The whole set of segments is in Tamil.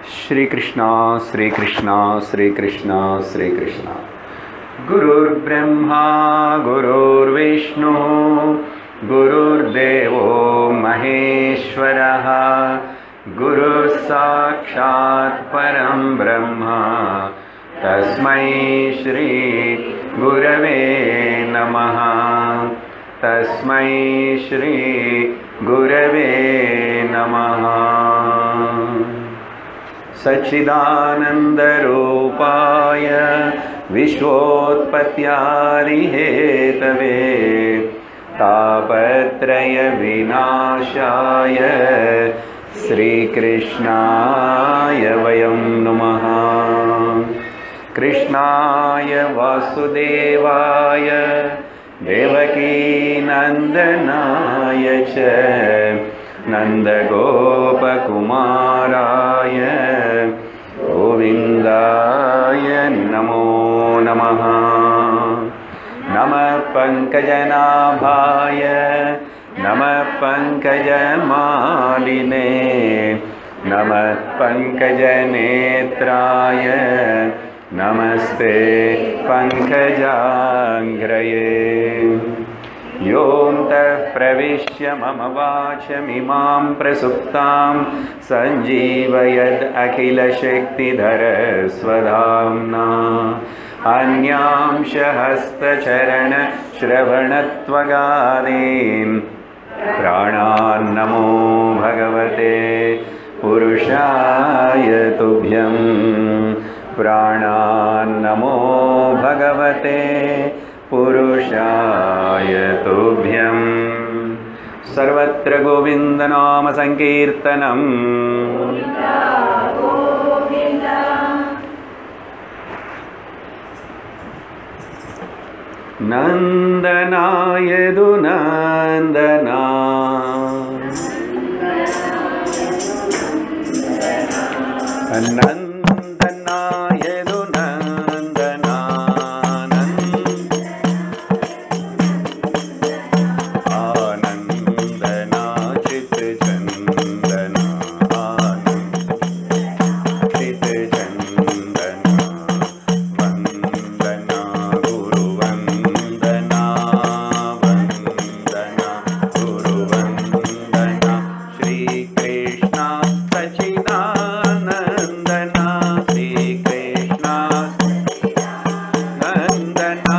श्रीकृष्ण श्रीकृष्ण श्रीकृष्ण श्रीकृष्ण गुरुर्ब्रह्मा गुरुर्विष्णु गुरुर्देवो महेश्वरः गुरुः साक्षात् परं ब्रह्म तस्मै श्रीगुरवे नमः तस्मै श्रीगुरवे नमः सच्चिदानन्दरूपाय विश्वोत्पत्त्यादिहेतवे तापत्रयविनाशाय श्रीकृष्णाय वयं नमः कृष्णाय वासुदेवाय देवकीनन्दनाय च नन्दगोपकुमाराय गोविन्दाय नमो नमः नमः पङ्कजनाभाय नमः पङ्कजमालिने नमः पङ्कजनेत्राय नमस्ते पङ्कजाङ्घ्रये योऽन्तः प्रविश्य मम वाचमिमां प्रसुप्तां सञ्जीवयद् अखिलशक्तिधरस्वधाम्ना अन्यांशहस्तचरणश्रवणत्वगादीन् प्राणान्नमो भगवते पुरुषाय तुभ्यं प्राणान्नमो भगवते पुरुषाय तुभ्यं सर्वत्र गोविन्दनामसङ्कीर्तनम् नन्दनायदु नन्दना नन्दनायदु नन्दना नन्द आनन्दना चित्चन्दना चित्चन्दना वन्दना गुरुवन्दना वन्दना गुरुवन्दना श्रीकृष्ण सचिदानन्दना श्रीकृष्ण नन्दना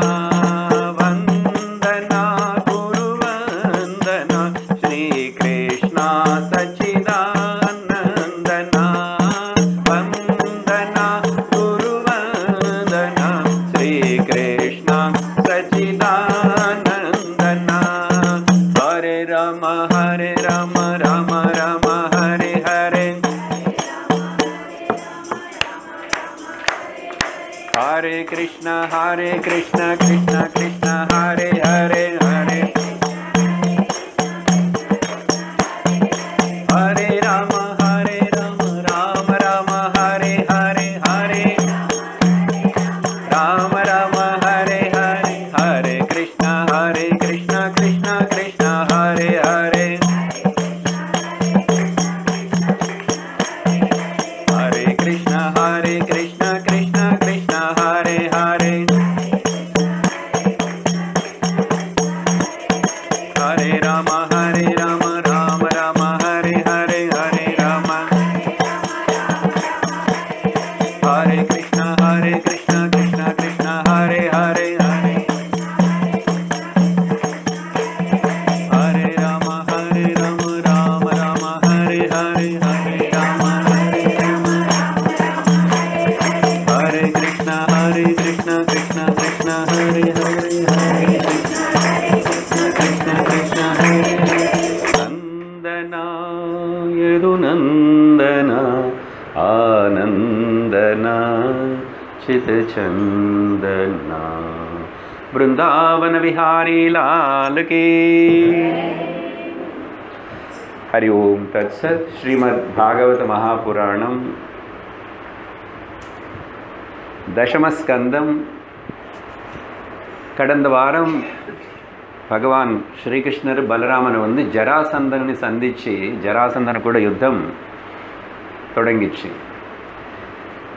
वन्दना गुरुवन्दना श्रीकृष्णा सच्चिदानन्दना वन्दना गुरुवन्दना श्रीकृष्णा सच्चिदानन्दना हरे राम हरे राम राम राम हरे हरे हरे कृष्ण हरे कृष्ण कृष्ण कृष्ण हरे हरे हरे हरे राम हरे राम राम राम हरे हरे हरे राम राम हरे हरे हरे कृष्ण हरे कृष्ण कृष्ण कृष्ण हरे हरे हरे कृष्ण हरे कृष्ण कृष्ण कृष्ण हरे हरे हरे राम हरे राम राम राम हरे हरे हरे राम हरे कृष्ण हरे कृष्ण कृष्ण कृष्ण हरे हरे हरे हरे राम हरे राम राम राम हरे हरे हरे राम हरे राम हरे कृष्ण हरे कृष्ण कृष्ण कृष्ण हरे हरे हरे कृष्ण कृष्ण हरे नन्दना यदु नन्दना आनन्दना चितचन्दना वृन्दावन विहारी लाल की हरि ओम तत्सत श्रीमद् भागवत महापुराणम தசமஸ்கந்தம் கடந்த வாரம் பகவான் ஸ்ரீகிருஷ்ணர் பலராமனை வந்து ஜராசந்தனை சந்தித்து ஜராசந்தனை கூட யுத்தம் தொடங்கிச்சு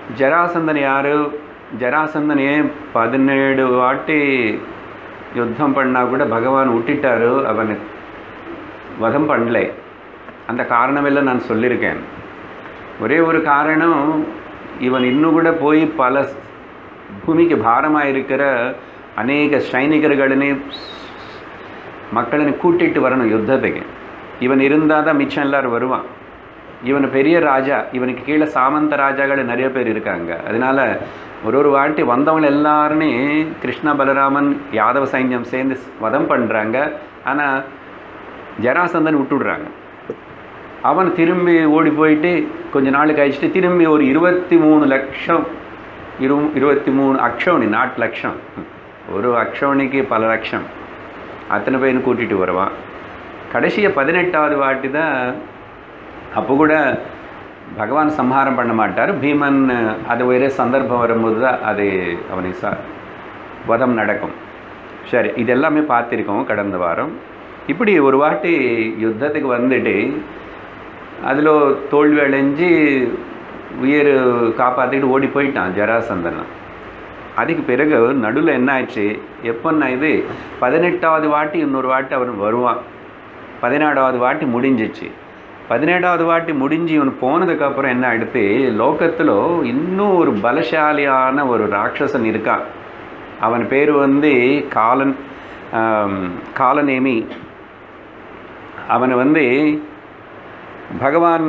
ஜராசந்தன் யார் ஜராசந்தனையே பதினேழு வாட்டி யுத்தம் பண்ணால் கூட பகவான் விட்டுட்டாரு அவனை வதம் பண்ணல அந்த காரணமெல்லாம் நான் சொல்லியிருக்கேன் ஒரே ஒரு காரணம் இவன் இன்னும் கூட போய் பல பூமிக்கு பாரமாக இருக்கிற அநேக சைனிகர்களே மக்களனை கூட்டிட்டு வரணும் யுத்தத்துக்கு இவன் இருந்தால் தான் மிச்சம் எல்லாரும் வருவான் இவன் பெரிய ராஜா இவனுக்கு கீழே சாமந்த ராஜாக்கள் நிறைய பேர் இருக்காங்க அதனால ஒரு ஒரு வாட்டி வந்தவங்க எல்லாருமே கிருஷ்ண பலராமன் யாதவ சைன்யம் சேர்ந்து வதம் பண்ணுறாங்க ஆனால் ஜராசந்தன் விட்டுடுறாங்க அவன் திரும்பி ஓடி போயிட்டு கொஞ்ச நாள் கழிச்சுட்டு திரும்பி ஒரு இருபத்தி மூணு லட்சம் இரு இருபத்தி மூணு அக்ஷௌணி நாட்டு லட்சம் ஒரு அக்ஷௌணிக்கு பல லட்சம் அத்தனை பேரும் கூட்டிகிட்டு வருவான் கடைசியாக பதினெட்டாவது வாட்டி தான் அப்போ கூட பகவான் சம்ஹாரம் பண்ண மாட்டார் பீமன் அது ஒரே சந்தர்ப்பம் வரும்போது தான் அது அவனுக்கு ச வதம் நடக்கும் சரி இதெல்லாமே பார்த்துருக்கோம் கடந்த வாரம் இப்படி ஒரு வாட்டி யுத்தத்துக்கு வந்துட்டு அதில் தோல்வி அடைஞ்சு உயிர் காப்பாற்றிட்டு ஓடி போயிட்டான் ஜராசந்தன் அதுக்கு பிறகு நடுவில் என்ன ஆயிடுச்சு எப்போன்னா இது பதினெட்டாவது வாட்டி இன்னொரு வாட்டி அவன் வருவான் பதினேழாவது வாட்டி முடிஞ்சிச்சு பதினேழாவது வாட்டி முடிஞ்சு இவன் போனதுக்கப்புறம் என்ன ஆயிடுத்து லோகத்தில் இன்னும் ஒரு பலசாலியான ஒரு ராட்சசன் இருக்கான் அவன் பேர் வந்து காலன் ஆம், காலநேமி அவனை வந்து பகவான்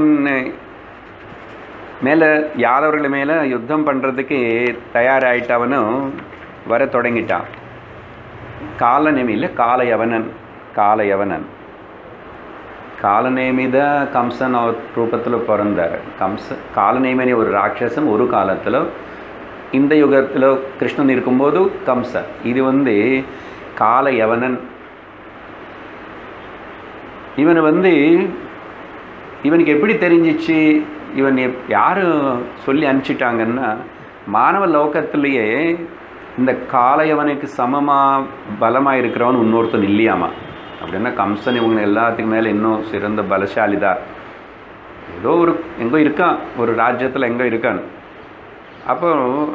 மேலே யாதவர்கள் மேலே யுத்தம் பண்ணுறதுக்கு தயாராகிட்டவனும் வர தொடங்கிட்டான் காலநேமி இல்லை காலயவனன் காலயவனன் காலநேமி தான் கம்சன் அவர் ரூபத்தில் பிறந்தார் கம்ச காலநேமினி ஒரு ராட்சசன் ஒரு காலத்தில் இந்த யுகத்தில் கிருஷ்ணன் இருக்கும்போது கம்சன் இது வந்து காலயவனன் இவன் வந்து இவனுக்கு எப்படி தெரிஞ்சிச்சு இவன் எப் யார் சொல்லி அனுப்பிச்சிட்டாங்கன்னா மானவ லோகத்திலேயே இந்த காளையவனுக்கு சமமாக பலமாக இருக்கிறவன் இன்னொருத்தன் இல்லையாமா அப்படின்னா கம்சன் இவங்க எல்லாத்துக்கும் மேலே இன்னும் சிறந்த பலசாலி தான் ஏதோ ஒரு எங்கோ இருக்கான் ஒரு ராஜ்யத்தில் எங்கோ இருக்கான் அப்போ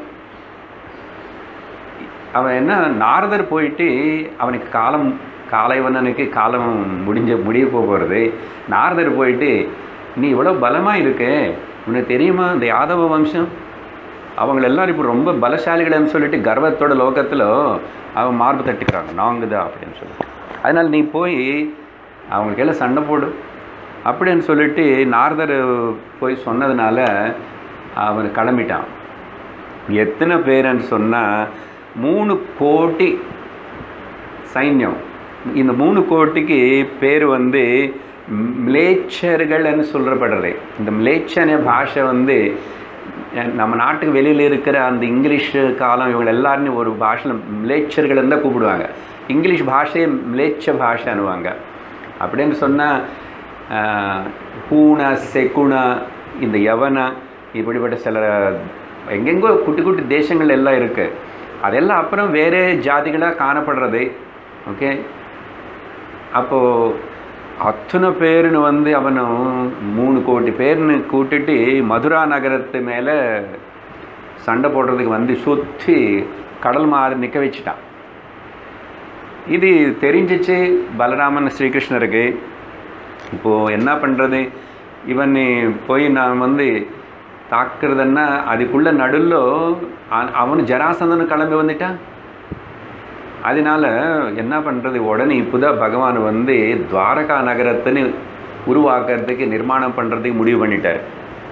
அவன் என்ன நாரதர் போயிட்டு அவனுக்கு காலம் காலைவனனுக்கு காலம் முடிஞ்ச முடிய போகிறது நாரதர் போயிட்டு நீ இவ்வளோ பலமாக இருக்கே உனக்கு தெரியுமா இந்த யாதவ வம்சம் அவங்க எல்லாரும் இப்போ ரொம்ப பலசாலிகள்னு சொல்லிட்டு கர்வத்தோட லோகத்தில் அவன் மார்பு தட்டிக்கிறாங்க நாங்கள் தான் அப்படின்னு சொல்லிட்டு அதனால் நீ போய் அவங்களுக்கு எல்லாம் சண்டை போடு அப்படின்னு சொல்லிட்டு நாரதர் போய் சொன்னதுனால அவன் கிளம்பிட்டான் எத்தனை பேருன்னு சொன்னால் மூணு கோடி சைன்யம் இந்த மூணு கோட்டிக்கு பேர் வந்து மிலேச்சர்கள்னு சொல்கிறப்படுறது இந்த மிலேச்சன பாஷை வந்து அஹ், நம்ம நாட்டுக்கு வெளியில் இருக்கிற அந்த இங்கிலீஷ் காலம் இவங்க எல்லாருமே ஒரு பாஷையில் மிலேச்சர்கள் தான் கூப்பிடுவாங்க இங்கிலீஷ் பாஷையை மிலேச்ச பாஷைன்னுவாங்க அப்படின்னு சொன்னால் பூன செக்குண இந்த யவன இப்படிப்பட்ட சில எங்கெங்கோ குட்டி குட்டி தேசங்கள் எல்லாம் இருக்குது அதெல்லாம் அப்புறம் வேறு ஜாதிகளாக காணப்படுறது ஓகே அப்போது அத்தனை பேருன்னு வந்து அவனும் மூணு கோடி பேர்னு கூட்டிட்டு மதுரா நகரத்து மேலே சண்டை போடுறதுக்கு வந்து சுற்றி கடல் மாதிரி நிற்க வச்சுட்டான் இது தெரிஞ்சிச்சு பலராமன் ஸ்ரீகிருஷ்ணருக்கு இப்போது என்ன பண்ணுறது இவன் போய் நான் வந்து தாக்குறதுன்னா அதுக்குள்ள நடுவில் அவன் ஜராசந்தன் கிளம்பி வந்துட்டான் அதனால என்ன பண்ணுறது உடனே இப்போதான் பகவான் வந்து துவாரகா நகரத்துன்னு உருவாக்குறதுக்கு நிர்மாணம் பண்ணுறதுக்கு முடிவு பண்ணிட்டார்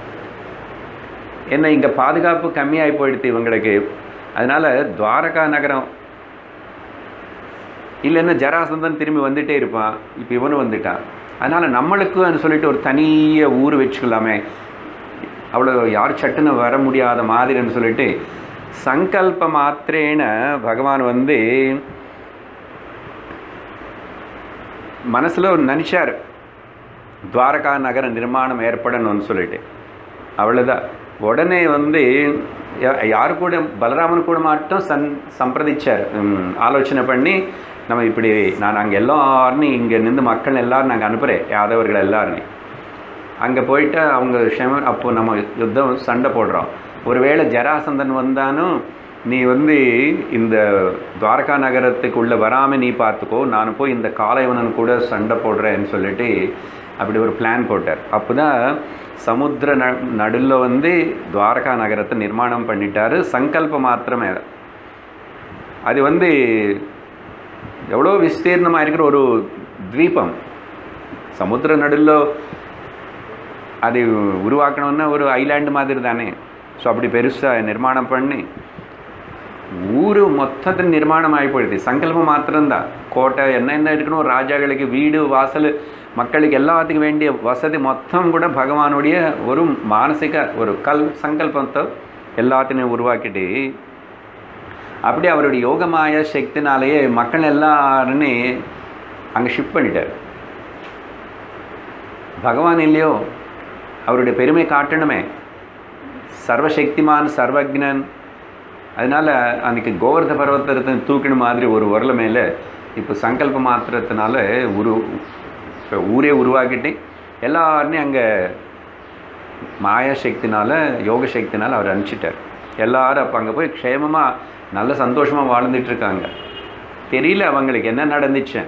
என்ன இங்கே பாதுகாப்பு கம்மியாகி போயிடுது இவங்களுக்கு அதனால் துவாரகா நகரம் இல்லைன்னா ஜராசந்தன் திரும்பி வந்துட்டே இருப்பான் இப்போ இவனும் வந்துட்டான் அதனால் நம்மளுக்குன்னு சொல்லிட்டு ஒரு தனிய ஊர் வச்சுக்கலாமே அவ்வளோ யார் சட்டுன்னு வர முடியாத மாதிரின்னு சொல்லிட்டு சங்கல்ப மாத்திரேன பகவான் வந்து மனசில் நினச்சார் துவாரகா நகர நிர்மாணம் ஏற்படணும்னு சொல்லிட்டு அவ்வளோதான் உடனே வந்து யா- யாரு கூட பலராமன் கூட மட்டும் சன் சம்பிரதிச்சார் ம், ஆலோசனை பண்ணி நம்ம இப்படி நான் அங்கே எல்லாரும் இங்கே நின்று மக்கள் எல்லாரும் நாங்கள் அனுப்புகிறேன் யாதவர்கள் எல்லாரும் அங்கே போயிட்டு அவங்க ஷெம அப்போ நம்ம யுத்தம் சண்டை போடுறோம் ஒருவேளை ஜராசந்தன் வந்தானும் நீ வந்து இந்த துவாரகா நகரத்துக்கு உள்ள வராமல் நீ பார்த்துக்கோ நான் போய் இந்த காளைவனன் கூட சண்டை போடுறேன்னு சொல்லிட்டு அப்படி ஒரு பிளான் போட்டார் அப்போ தான் சமுத்திர ந நடுவில் வந்து துவாரகா நகரத்தை நிர்மாணம் பண்ணிட்டாரு சங்கல்பம் மாத்திரமே அது வந்து எவ்வளோ விஸ்தீர்ணமாக இருக்கிற ஒரு ద్వీపం சமுத்திர நடுவில் அது உருவாக்கணும்னா ஒரு ஐலாண்டு மாதிரி தானே ஸோ அப்படி பெருசாக நிர்மாணம் பண்ணி ஊர் மொத்தத்தில் நிர்மாணம் ஆகி போயிடுது சங்கல்பம் மாத்திரம்தான் கோட்டை என்ன என்ன இருக்கணும் ராஜாக்களுக்கு வீடு வாசல் மக்களுக்கு எல்லாத்துக்கும் வேண்டிய வசதி மொத்தம் கூட பகவானுடைய ஒரு மானசிக ஒரு கல் சங்கல்பத்தை எல்லாத்தையும் உருவாக்கிட்டு அப்படி அவருடைய யோகமாய சக்தினாலேயே மக்கள் எல்லாருமே அங்கே ஷிஃப்ட் பண்ணிட்டார் பகவான் இல்லையோ அவருடைய பெருமை காட்டணுமே சர்வசக்திமான் சர்வக்னன் அதனால் அன்றைக்கி கோவர்த பர்வத்தத்தை தூக்கின மாதிரி ஒரு உரல மேலே இப்போ சங்கல்ப மாத்திரத்தினால உரு இப்போ ஊரே உருவாக்கிட்டு எல்லாருமே அங்கே மாயா சக்தினால யோக சக்தினால அவர் அனுப்பிச்சிட்டார் எல்லாரும் அப்போ அங்கே போய் க்ஷேமமாக நல்ல சந்தோஷமாக வாழ்ந்துட்டு இருக்காங்க தெரியல அவங்களுக்கு என்ன நடந்துச்சு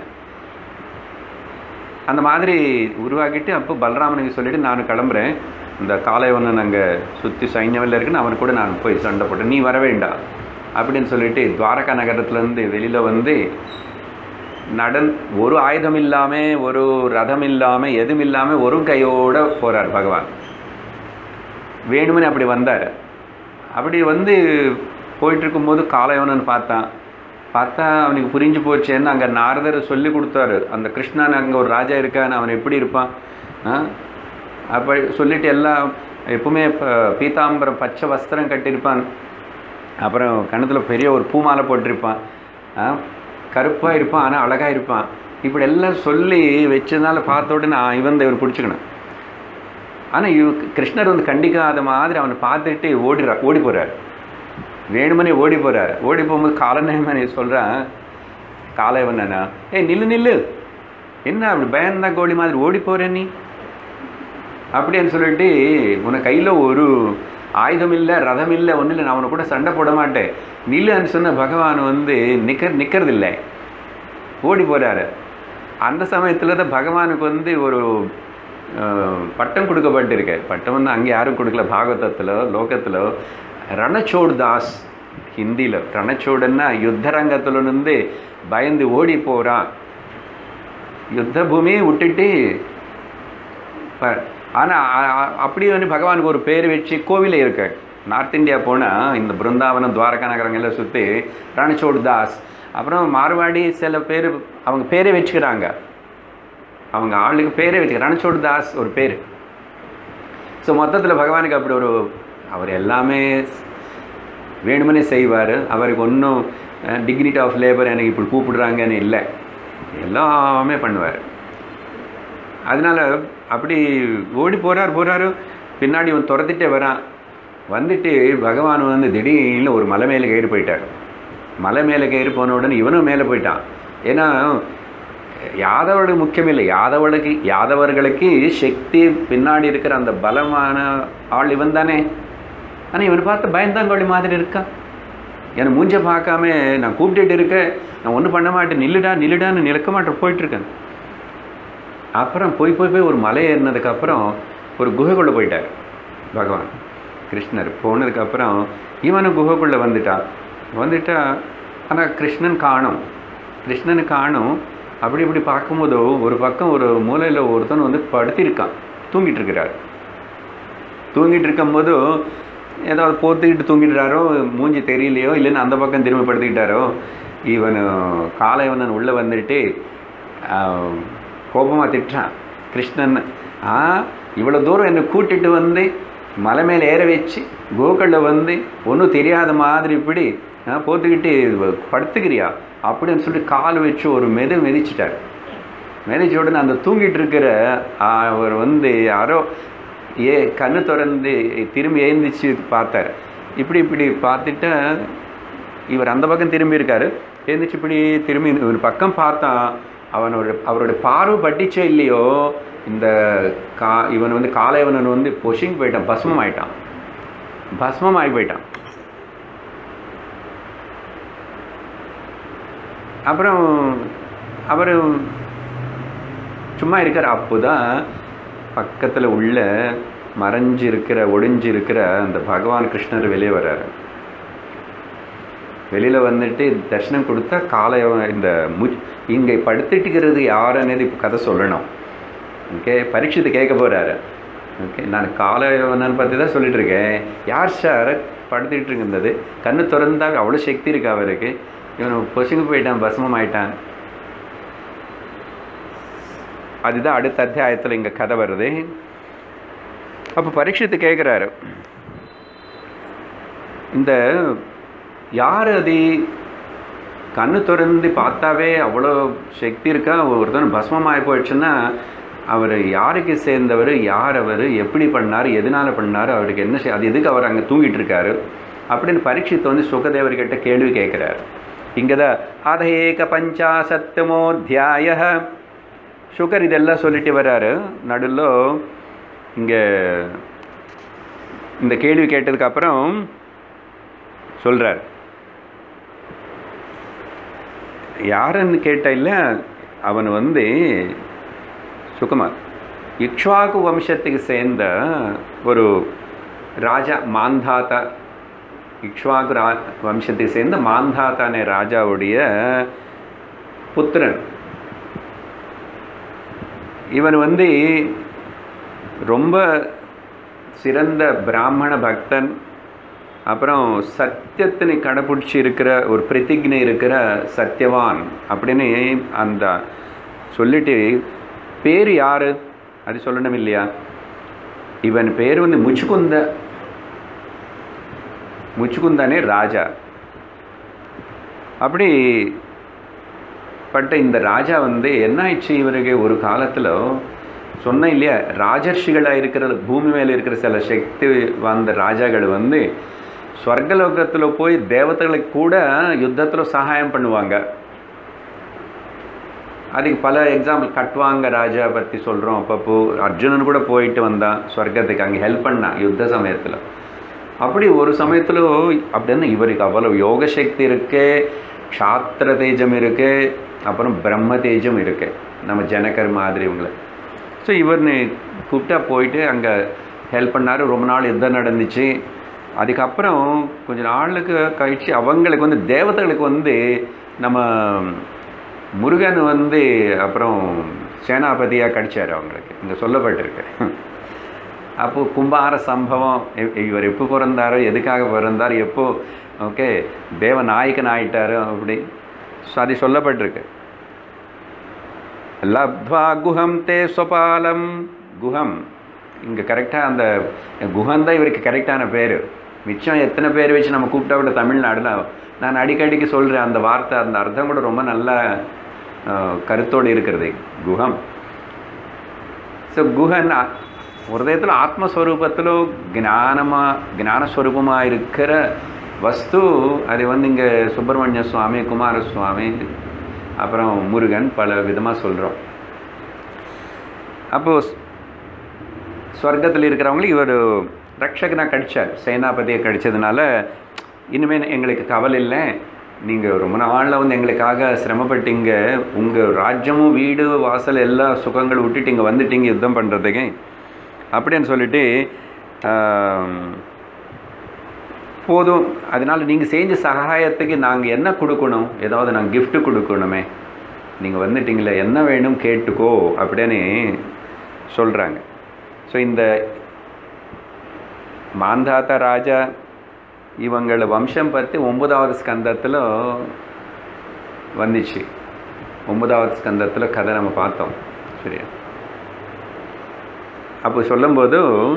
அந்த மாதிரி உருவாக்கிட்டு அப்போ பலராமனுக்கு சொல்லிட்டு நான் கிளம்புறேன் இந்த காலைவனன் அங்கே சுற்றி சைன்யவில் இருக்குன்னு அவன் கூட நான் போய் சண்டை போட்டேன் நீ வர வேண்டாம் அப்படின்னு சொல்லிட்டு துவாரகா நகரத்துலேருந்து வெளியில் வந்து நடன் ஒரு ஆயுதம் இல்லாமல் ஒரு ரதம் இல்லாமல் எதுவும் இல்லாமல் ஒரு கையோடு போகிறார் பகவான் வேணுமனே அப்படி வந்தார் அப்படி வந்து போயிட்டு இருக்கும்போது காளையவனன் பார்த்தான் பார்த்தா அவனுக்கு புரிஞ்சு போச்சேன்னு அங்கே நாரதர் சொல்லி கொடுத்தாரு அந்த கிருஷ்ணன் அங்கே ஒரு ராஜா இருக்கான்னு அவன் எப்படி இருப்பான் ஆ அப்போ சொல்லிட்டு எல்லாம் எப்பவுமே இப்போ பீதாம்பரம் பச்சை வஸ்திரம் கட்டியிருப்பான் அப்புறம் கணத்தில் பெரிய ஒரு பூமாலை போட்டிருப்பான் ஆ கருப்பாக இருப்பான் ஆனால் அழகாக இருப்பான் இப்படி எல்லாம் சொல்லி வச்சதுனால பார்த்த உடனே நான் இவன் இவன் பிடிச்சிக்கணும் ஆனால் இவ கிருஷ்ணர் வந்து கண்டிக்காத மாதிரி அவனை பார்த்துட்டு ஓடிறா ஓடி போகிறார் வேணுமனே ஓடி போகிறார் ஓடி போகும்போது காலநேமனே சொல்கிறான் காலைவனா ஏய் நில்லு நில்லு என்ன அப்படி பயந்தா கோழி மாதிரி ஓடி போகிற நீ அப்படின்னு சொல்லிட்டு உனக்கு கையில் ஒரு ஆயுதம் இல்லை ரதம் இல்லை ஒன்றும் இல்லை நான் அவனை கூட சண்டை போட மாட்டேன் நில்லுன்னு சொன்ன பகவான் வந்து நிற்க நிற்கிறதில்லை ஓடி போகிறாரு அந்த சமயத்தில் தான் பகவானுக்கு வந்து ஒரு அஹ், பட்டம் கொடுக்கப்பட்டிருக்கு பட்டம் வந்து அங்கே யாரும் கொடுக்கல பாகவதத்தில் லோகத்தில் ரணச்சோடு தாஸ் ஹிந்தியில் ரணச்சோடுன்னா யுத்த ரங்கத்துல இருந்து பயந்து ஓடி போகிறான் யுத்த பூமியை விட்டுட்டு ஆனால் அப்படி வந்து பகவானுக்கு ஒரு பேர் வச்சு கோவிலே இருக்கு நார்த் இந்தியா போனால் இந்த பிருந்தாவனம் துவாரகா நகரங்கள்லாம் சுற்றி ரணச்சோடு தாஸ் அப்புறம் மார்வாடி சில பேர் அவங்க பேரே வச்சுக்கிறாங்க அவங்க ஆளுக்கு பேரே வச்சு ரணச்சோடு தாஸ் ஒரு பேர் ஸோ மொத்தத்தில் பகவானுக்கு அப்படி ஒரு அவர் எல்லாமே வேணுமனே செய்வார் அவருக்கு ஒன்றும் டிக்னிட்டி ஆஃப் லேபர் எனக்கு இப்படி கூப்பிடுறாங்கன்னு இல்லை எல்லாமே பண்ணுவார் அதனால் அப்படி ஓடி போகிறார் போகிறாரு பின்னாடி இவன் துரத்திட்டே வரான் வந்துட்டு பகவான் வந்து திடீர்னு ஒரு மலை மேலே ஏறி போயிட்டார் மலை மேலே ஏறி போன உடனே இவனும் மேலே போயிட்டான் ஏன்னா யாதவர்களுக்கு முக்கியம் இல்லை யாதவர்களுக்கு யாதவர்களுக்கு சக்தி பின்னாடி இருக்கிற அந்த பலமான ஆள் இவன் தானே ஆனால் இவனை பார்த்து பயந்தாங்கோழி மாதிரி இருக்கான் என்னை மூஞ்ச பார்க்காம நான் கூப்பிட்டுட்டு இருக்கேன் நான் ஒன்றும் பண்ண மாட்டேன் நில்லுடா நில்லுடான்னு நிற்க மாட்டேன் போயிட்டுருக்கேன் அப்புறம் போய் போய் போய் ஒரு மலை ஏறினதுக்கப்புறம் ஒரு குகைக்குள்ளே போயிட்டார் பகவான் கிருஷ்ணர் போனதுக்கப்புறம் இவனும் குகைக்குள்ளே வந்துட்டான் வந்துட்டா ஆனால் கிருஷ்ணன் காணும் கிருஷ்ணன் காணும் அப்படி இப்படி பார்க்கும்போது ஒரு பக்கம் ஒரு மூலையில் ஒருத்தன் வந்து படுத்திருக்கான் தூங்கிட்டு இருக்கிறார் தூங்கிட்டு இருக்கும்போது ஏதாவது போத்துக்கிட்டு தூங்கிடுறாரோ மூஞ்சி தெரியலையோ இல்லைன்னு அந்த பக்கம் திரும்பி படுத்துக்கிட்டாரோ இவன் காலைவனன் உள்ளே வந்துட்டு கோபமாக திட்டுறான் கிருஷ்ணன் ஆ இவ்வளோ தூரம் என்னை கூட்டிட்டு வந்து மலை மேலே ஏற வச்சு கோகுலில் வந்து ஒன்றும் தெரியாத மாதிரி இப்படி ஆ, போத்துக்கிட்டு படுத்துக்கிறியா அப்படின்னு சொல்லிட்டு கால் வச்சு ஒரு மெது மிதிச்சிட்டார் மிதிச்ச உடனே அந்த தூங்கிட்டு இருக்கிற ஆ, அவர் வந்து யாரோ ஏ கண்ணு திறந்து திரும்பி எழுந்திரிச்சு பார்த்தார் இப்படி இப்படி பார்த்துட்டு இவர் அந்த பக்கம் திரும்பி இருக்காரு எழுந்திரிச்சு இப்படி திரும்பி ஒரு பக்கம் பார்த்தான் அவனோட அவரோட பார்வை பட்டுச்சோ இல்லையோ இந்த கா இவன் வந்து காலைவனன் வந்து பொஷிங் போயிட்டான் பசுமம் ஆயிட்டான் பஸ்மம் ஆகி போயிட்டான் அப்புறம் அவர் சும்மா இருக்கார் அப்போ தான் பக்கத்தில் உள்ள மறைஞ்சு இருக்கிற ஒளிஞ்சு இருக்கிற அந்த பகவான் கிருஷ்ணர் வெளியே வர்றாரு வெளியில் வந்துட்டு தர்ஷனம் கொடுத்தா காலை இந்த மு இங்கே படுத்துட்டுக்கிறது யார் అనేది இப்போ கதை சொல்லணும் ஓகே பரீட்சித்து கேட்க போகிறாரு ஓகே நான் காலைவனன் பற்றி தான் சொல்லிட்டு இருக்கேன் யார் சார் படுத்துக்கிட்டு இருந்தது கண்ணு திறந்தா அவ்வளோ சக்தி இருக்கு அவருக்கு இவன் பொசுங்க போயிட்டான் பஸ்மம் ஆயிட்டான் அதுதான் அடுத்த அத்தியாயத்தில் இங்கே கதை வருது அப்போ பரீட்சித்து கேட்குறாரு இந்த யார் அது கண்ணு திறந்து பார்த்தாவே அவ்வளோ சக்தி இருக்கா ஒருத்தன் பஸ்மம் ஆகி போயிடுச்சுன்னா அவர் யாருக்கு சேர்ந்தவர் யார் அவர் எப்படி பண்ணார் எதனால் பண்ணார் அவருக்கு என்ன செய் அது எதுக்கு அவர் அங்கே தூங்கிட்டு இருக்காரு அப்படின்னு பரீட்சித்து வந்து சுகதேவர்கிட்ட கேள்வி கேட்குறாரு இங்கே தான் அத ஏக பஞ்சாசத்தமோத்தியாய சுகர் இதெல்லாம் சொல்லிட்டு வர்றாரு நடுவில் இங்கே இந்த கேள்வி கேட்டதுக்கப்புறம் சொல்கிறார் யாருன்னு கேட்ட இல்லை அவன் வந்து சுகுமார் இக்ஷ்வாகு வம்சத்துக்கு சேர்ந்த ஒரு ராஜா மாந்தாத்தா இக்ஷ்வாகு ரா வம்சத்துக்கு சேர்ந்த மாந்தாத்தானே ராஜாவுடைய புத்திரன் இவன் வந்து ரொம்ப சிறந்த பிராமண பக்தன் அப்புறம் சத்தியத்தினை கடைப்பிடிச்சி இருக்கிற ஒரு பிரதிஜை இருக்கிற சத்தியவான் அப்படின்னு அந்த சொல்லிட்டு பேர் யார் அது சொல்லணும் இல்லையா இவன் பேர் வந்து முச்சுக்குந்த முச்சுக்குந்தானே ராஜா அப்படி பட்ட இந்த ராஜா வந்து என்ன ஆயிடுச்சு இவருக்கு ஒரு காலத்தில் சொன்னேன் இல்லையா ராஜர்ஷிகளாக இருக்கிற பூமி மேலே இருக்கிற சில சக்தி வந்த ராஜாக்கள் வந்து ஸ்வர்கலோகத்தில் போய் தேவதைகளுக்கு கூட யுத்தத்தில் சகாயம் பண்ணுவாங்க அதுக்கு பல எக்ஸாம்பிள் கட்வாங்க ராஜா பற்றி சொல்கிறோம் அப்பப்போ அர்ஜுனன் கூட போயிட்டு வந்தான் ஸ்வர்க்கத்துக்கு அங்கே ஹெல்ப் பண்ணான் யுத்த சமயத்தில் அப்படி ஒரு சமயத்தில் அப்படின்னு இவருக்கு அவ்வளோ யோக சக்தி இருக்கு க்ஷாத்திர தேஜம் இருக்கு அப்புறம் பிரம்ம தேஜம் இருக்கு நம்ம ஜனகர் மாதிரி இவங்களை ஸோ இவர்னு கூப்பிட்டா போயிட்டு அங்கே ஹெல்ப் பண்ணார் ரொம்ப நாள் யுத்தம் நடந்துச்சு அதுக்கப்புறம் கொஞ்ச நாளுக்கு கழிச்சு அவங்களுக்கு வந்து தேவதைகளுக்கு வந்து நம்ம முருகன் வந்து அப்புறம் சேனாபதியாக கடிச்சார் அவங்களுக்கு இங்கே சொல்லப்பட்டிருக்கு அப்போது கும்பார சம்பவம் இ- இவர் எப்போ பிறந்தாரோ எதுக்காக பிறந்தார் எப்போ ஓகே தேவநாயகன் ஆயிட்டாரோ அப்படி ஸோ அது சொல்லப்பட்டிருக்கு லப்த்வா குஹம் தே ஸ்வபாலம் குஹம் இங்கே கரெக்டாக அந்த குஹம் தான் இவருக்கு கரெக்டான பேர் மிச்சம் எத்தனை பேர் வச்சு நம்ம கூப்பிட்டா கூட தமிழ்நாடுல நான் அடிக்கடிக்கு சொல்கிறேன் அந்த வார்த்தை அந்த அர்த்தம் கூட ரொம்ப நல்ல அஹ், கருத்தோடு இருக்கிறது குஹம் ஸோ குஹன் ஆ- ஹృదயத்தில் ஆத்மஸ்வரூபத்தில் ஞானமாக ஞானஸ்வரூபமாக இருக்கிற வஸ்து அது வந்து இங்கே சுப்பிரமணிய சுவாமி குமாரசுவாமி அப்புறம் முருகன் பல விதமாக சொல்கிறோம் அப்போது ஸ்வர்க்கத்தில் இருக்கிறவங்களுக்கு இவர் ரக்ஷகனாக கடிச்சார் சேனாபதியை கடிச்சதுனால இனிமேல் எங்களுக்கு கவலை இல்லை நீங்கள் ரொம்ப நாளில் வந்து எங்களுக்காக சிரமப்பட்டீங்க உங்கள் ராஜ்யமும் வீடு வாசல் எல்லா சுகங்களும் விட்டுட்டு இங்கே வந்துட்டீங்க யுத்தம் பண்ணுறதுக்கு அப்படின்னு சொல்லிட்டு ஆம், போதும் அதனால் நீங்கள் செஞ்ச சகாயத்துக்கு நாங்கள் என்ன கொடுக்கணும் ஏதாவது நாங்கள் gift கொடுக்கணுமே நீங்கள் வந்துட்டீங்களே என்ன வேணும் கேட்டுக்கோ அப்படின்னு சொல்கிறாங்க ஸோ இந்த மாந்தாத்தா ராஜா இவங்கள வம்சம் பற்றி ஒன்பதாவது ஸ்கந்தத்தில் வந்துச்சு ஒன்பதாவது ஸ்கந்தத்தில் கதை நம்ம பார்த்தோம் சரியா அப்போ சொல்லும்போது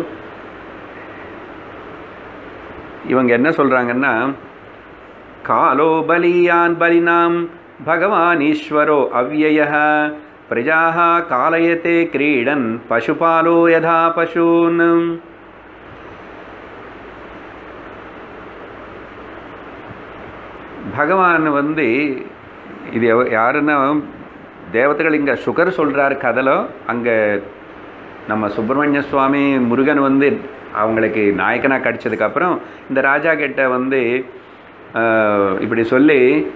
இவங்க என்ன சொல்கிறாங்கன்னா காலோ பலியான் பலினாம் பகவான் ஈஸ்வரோ அவ்வய பிரஜாः காலயத்தே கிரீடன் பசுபாலோ யதா பசூன் பகவான் வந்து இது எவ- யாருன்னா தேவதைகள் இங்கே சுகர் சொல்கிறார் கதையில் அங்கே நம்ம சுப்பிரமணிய சுவாமி முருகன் வந்து அவங்களுக்கு நாயக்கனாக கிடச்சதுக்கப்புறம் இந்த ராஜா கிட்ட வந்து ஆஹ், இப்படி சொல்லி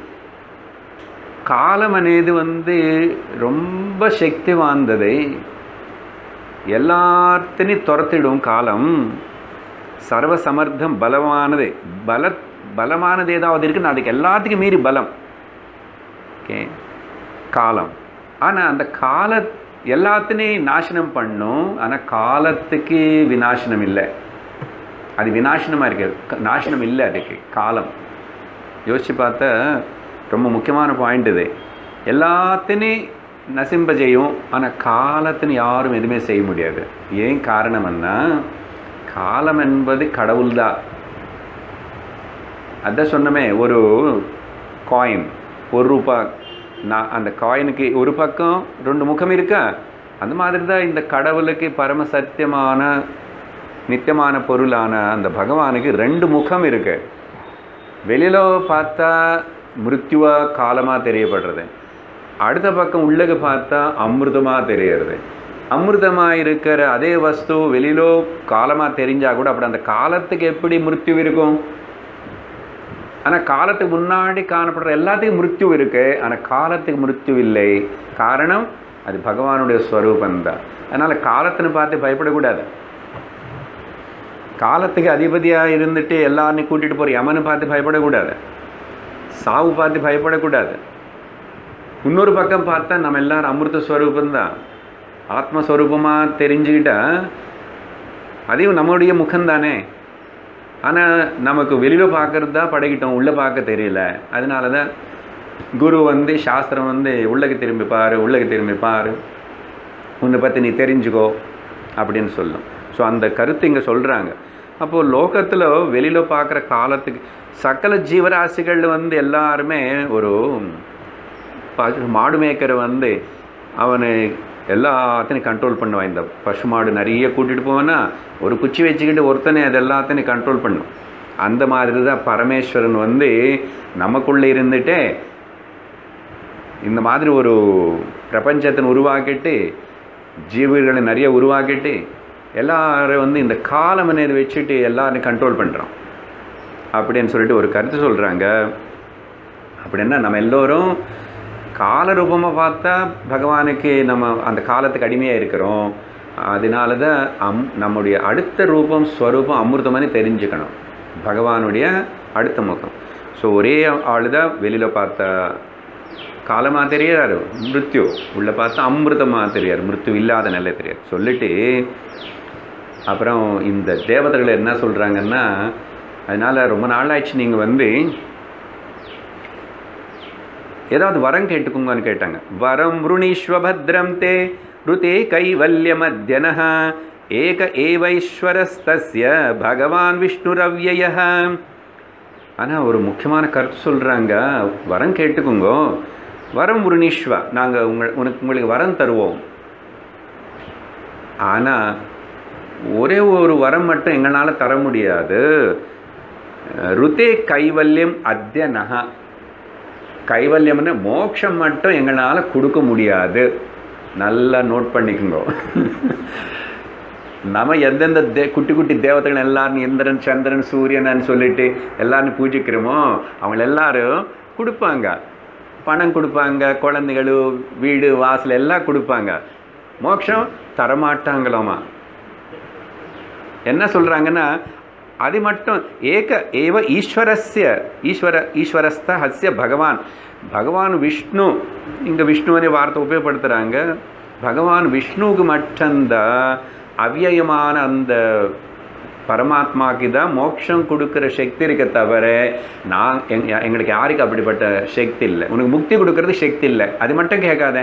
காலம் అనేది வந்து ரொம்ப శక్తి వాందది எல்லாத்தையும் துரத்திடும் காலம் சர்வசமர்த்தம் பலமானது பல பலமானது ஏதாவது இருக்குன்னு அதுக்கு எல்லாத்துக்கும் மீறி பலம் ஓகே காலம் ஆனால் அந்த கால எல்லாத்தையும் நாசனம் பண்ணும் ஆனால் காலத்துக்கு விநாசனம் இல்லை அது விநாசனமாக இருக்கு க- நாசனம் இல்லை அதுக்கு காலம் யோசிச்சு பார்த்தா ரொம்ப முக்கியமான பாயிண்ட் இது எல்லாத்தையும் நசிம்ப செய்யும் ஆனால் காலத்தின்னு யாரும் எதுவுமே செய்ய முடியாது ஏன் காரணம்னா காலம் என்பது கடவுள்தான் அதான் சொன்னமே ஒரு காயின் ஒரு ரூபா நான் அந்த காயினுக்கு ஒரு பக்கம் ரெண்டு முகம் இருக்கா அந்த மாதிரி தான் இந்த கடவுளுக்கு பரம சத்தியமான நித்தியமான பொருளான அந்த பகவானுக்கு ரெண்டு முகம் இருக்கு வெளியில பார்த்தா மிருத்யுவா காலமாக தெரியப்படுறது அடுத்த பக்கம் உள்ளக பார்த்தா அமிர்தமாக தெரியறது அமிர்தமாக இருக்கிற அதே வஸ்து வெளியிலோ காலமாக தெரிஞ்சா கூட அப்படி அந்த காலத்துக்கு எப்படி மிருத்யு இருக்கும் ஆனால் காலத்துக்கு முன்னாடி காணப்படுற எல்லாத்துக்கும் மிருத்யு இருக்கு ஆனால் காலத்துக்கு மிருத்யு இல்லை காரணம் அது பகவானுடைய ஸ்வரூபந்தான் அதனால் காலத்தின்னு பார்த்து பயப்படக்கூடாது காலத்துக்கு அதிபதியாக இருந்துட்டு எல்லாரையும் கூட்டிகிட்டு போகிற யமனை பார்த்து பயப்படக்கூடாது சாவு பார்த்து பயப்படக்கூடாது இன்னொரு பக்கம் பார்த்தா நம்ம எல்லாரும் அமிர்த ஸ்வரூபந்தான் ஆத்மஸ்வரூபமாக தெரிஞ்சுக்கிட்டா அதையும் நம்முடைய முகம்தானே ஆனால் நமக்கு வெளியில் பார்க்கறது தான் பழகிட்டோம் உள்ளே பார்க்க தெரியல அதனால தான் குரு வந்து சாஸ்திரம் வந்து உள்ளக்கு திரும்பி பாரு உள்ளக்கு திரும்பி பாரு உன்னை பற்றி நீ தெரிஞ்சுக்கோ அப்படின்னு சொல்லும் ஸோ அந்த கருத்து இங்கே சொல்கிறாங்க அப்போது லோகத்தில் வெளியில் பார்க்குற காலத்துக்கு சகல ஜீவராசிகள் வந்து எல்லாருமே ஒரு பசு- மாடு மேய்க்கிற வந்து அவனை எல்லாத்தையும் கண்ட்ரோல் பண்ணுவான் இந்த பசு மாடு நிறைய கூட்டிகிட்டு போவானா ஒரு குச்சி வச்சுக்கிட்டு ஒருத்தனை அது எல்லாத்தையும் கண்ட்ரோல் பண்ணும் அந்த மாதிரி தான் பரமேஸ்வரன் வந்து நமக்குள்ளே இருந்துட்டே இந்த மாதிரி ஒரு பிரபஞ்சத்தை உருவாக்கிட்டு ஜீவர்களை நிறைய உருவாக்கிட்டு எல்லாரும் வந்து இந்த காலம் అనేది வச்சுட்டு எல்லாரையும் கண்ட்ரோல் பண்ணுறோம் அப்படின்னு சொல்லிட்டு ஒரு கருத்து சொல்கிறாங்க அப்படின்னா நம்ம எல்லோரும் கால ரூபமாக பார்த்தா பகவானுக்கு நம்ம அந்த காலத்துக்கு அடிமையாக இருக்கிறோம் அதனால தான் அம் நம்முடைய அடுத்த ரூபம் ஸ்வரூபம் அமிர்தமானு தெரிஞ்சுக்கணும் பகவானுடைய அடுத்த முகம் ஸோ ஒரே ஆள் தான் வெளியில் பார்த்த காலமாக தெரியாரு மிருத்யு உள்ளே பார்த்தா அமிர்தமாக தெரியாரு மிருத்யு இல்லாத நிலை தெரியாது சொல்லிட்டு அப்புறம் இந்த தேவதைகள் என்ன சொல்கிறாங்கன்னா அதனால் ரொம்ப நாள் ஆயிடுச்சு நீங்கள் வந்து ஏதாவது வரம் கேட்டுக்குங்கன்னு கேட்டாங்க வரம் ருணீஸ்வபத்ரம் தே ருதே கைவல்யமத்யனः ஏக ஏவைஸ்வரஸ்தஸ்ய பகவான் விஷ்ணுரவ்யய ஆனால் ஒரு முக்கியமான கருத்து சொல்கிறாங்க வரம் கேட்டுக்குங்க வரம் உருணீஸ்வா நாங்கள் உங்கள் உனக்கு உங்களுக்கு வரம் தருவோம் ஆனால் ஒரே ஒரு வரம் மட்டும் எங்களால் தர முடியாது ருதே கைவல்யம் அத்தியனஹா கைவல்யம்னு மோட்சம் மட்டும் எங்களால் கொடுக்க முடியாது நல்லா நோட் பண்ணிக்கோங்க நம்ம எந்தெந்த தே குட்டி குட்டி தேவதைகள் எல்லாரும் இந்திரன் சந்திரன் சூரியனன்னு சொல்லிட்டு எல்லாரும் பூஜிக்கிறோமோ அவங்க எல்லாரும் கொடுப்பாங்க பணம் கொடுப்பாங்க குழந்தைகள் வீடு வாசல் எல்லாம் கொடுப்பாங்க மோட்சம் தரமாட்டாங்களாமா என்ன சொல்கிறாங்கன்னா அது மட்டும் ஏக ஏவ ஈஸ்வரஸ்ய ஈஸ்வர ஈஸ்வரஸ்த ஹஸ்ய பகவான் பகவான் விஷ்ணு இங்கே விஷ்ணுவனே வார்த்தை உபயோகப்படுத்துகிறாங்க பகவான் விஷ்ணுவுக்கு மட்டும்தான் அவ்யயமான அந்த பரமாத்மாக்கு தான் மோட்சம் கொடுக்குற சக்தி இருக்க தவிர நான் எங் எங்களுக்கு யாருக்கு அப்படிப்பட்ட சக்தி இல்லை உனக்கு முக்தி கொடுக்கறது சக்தி இல்லை அது மட்டும் கேட்காத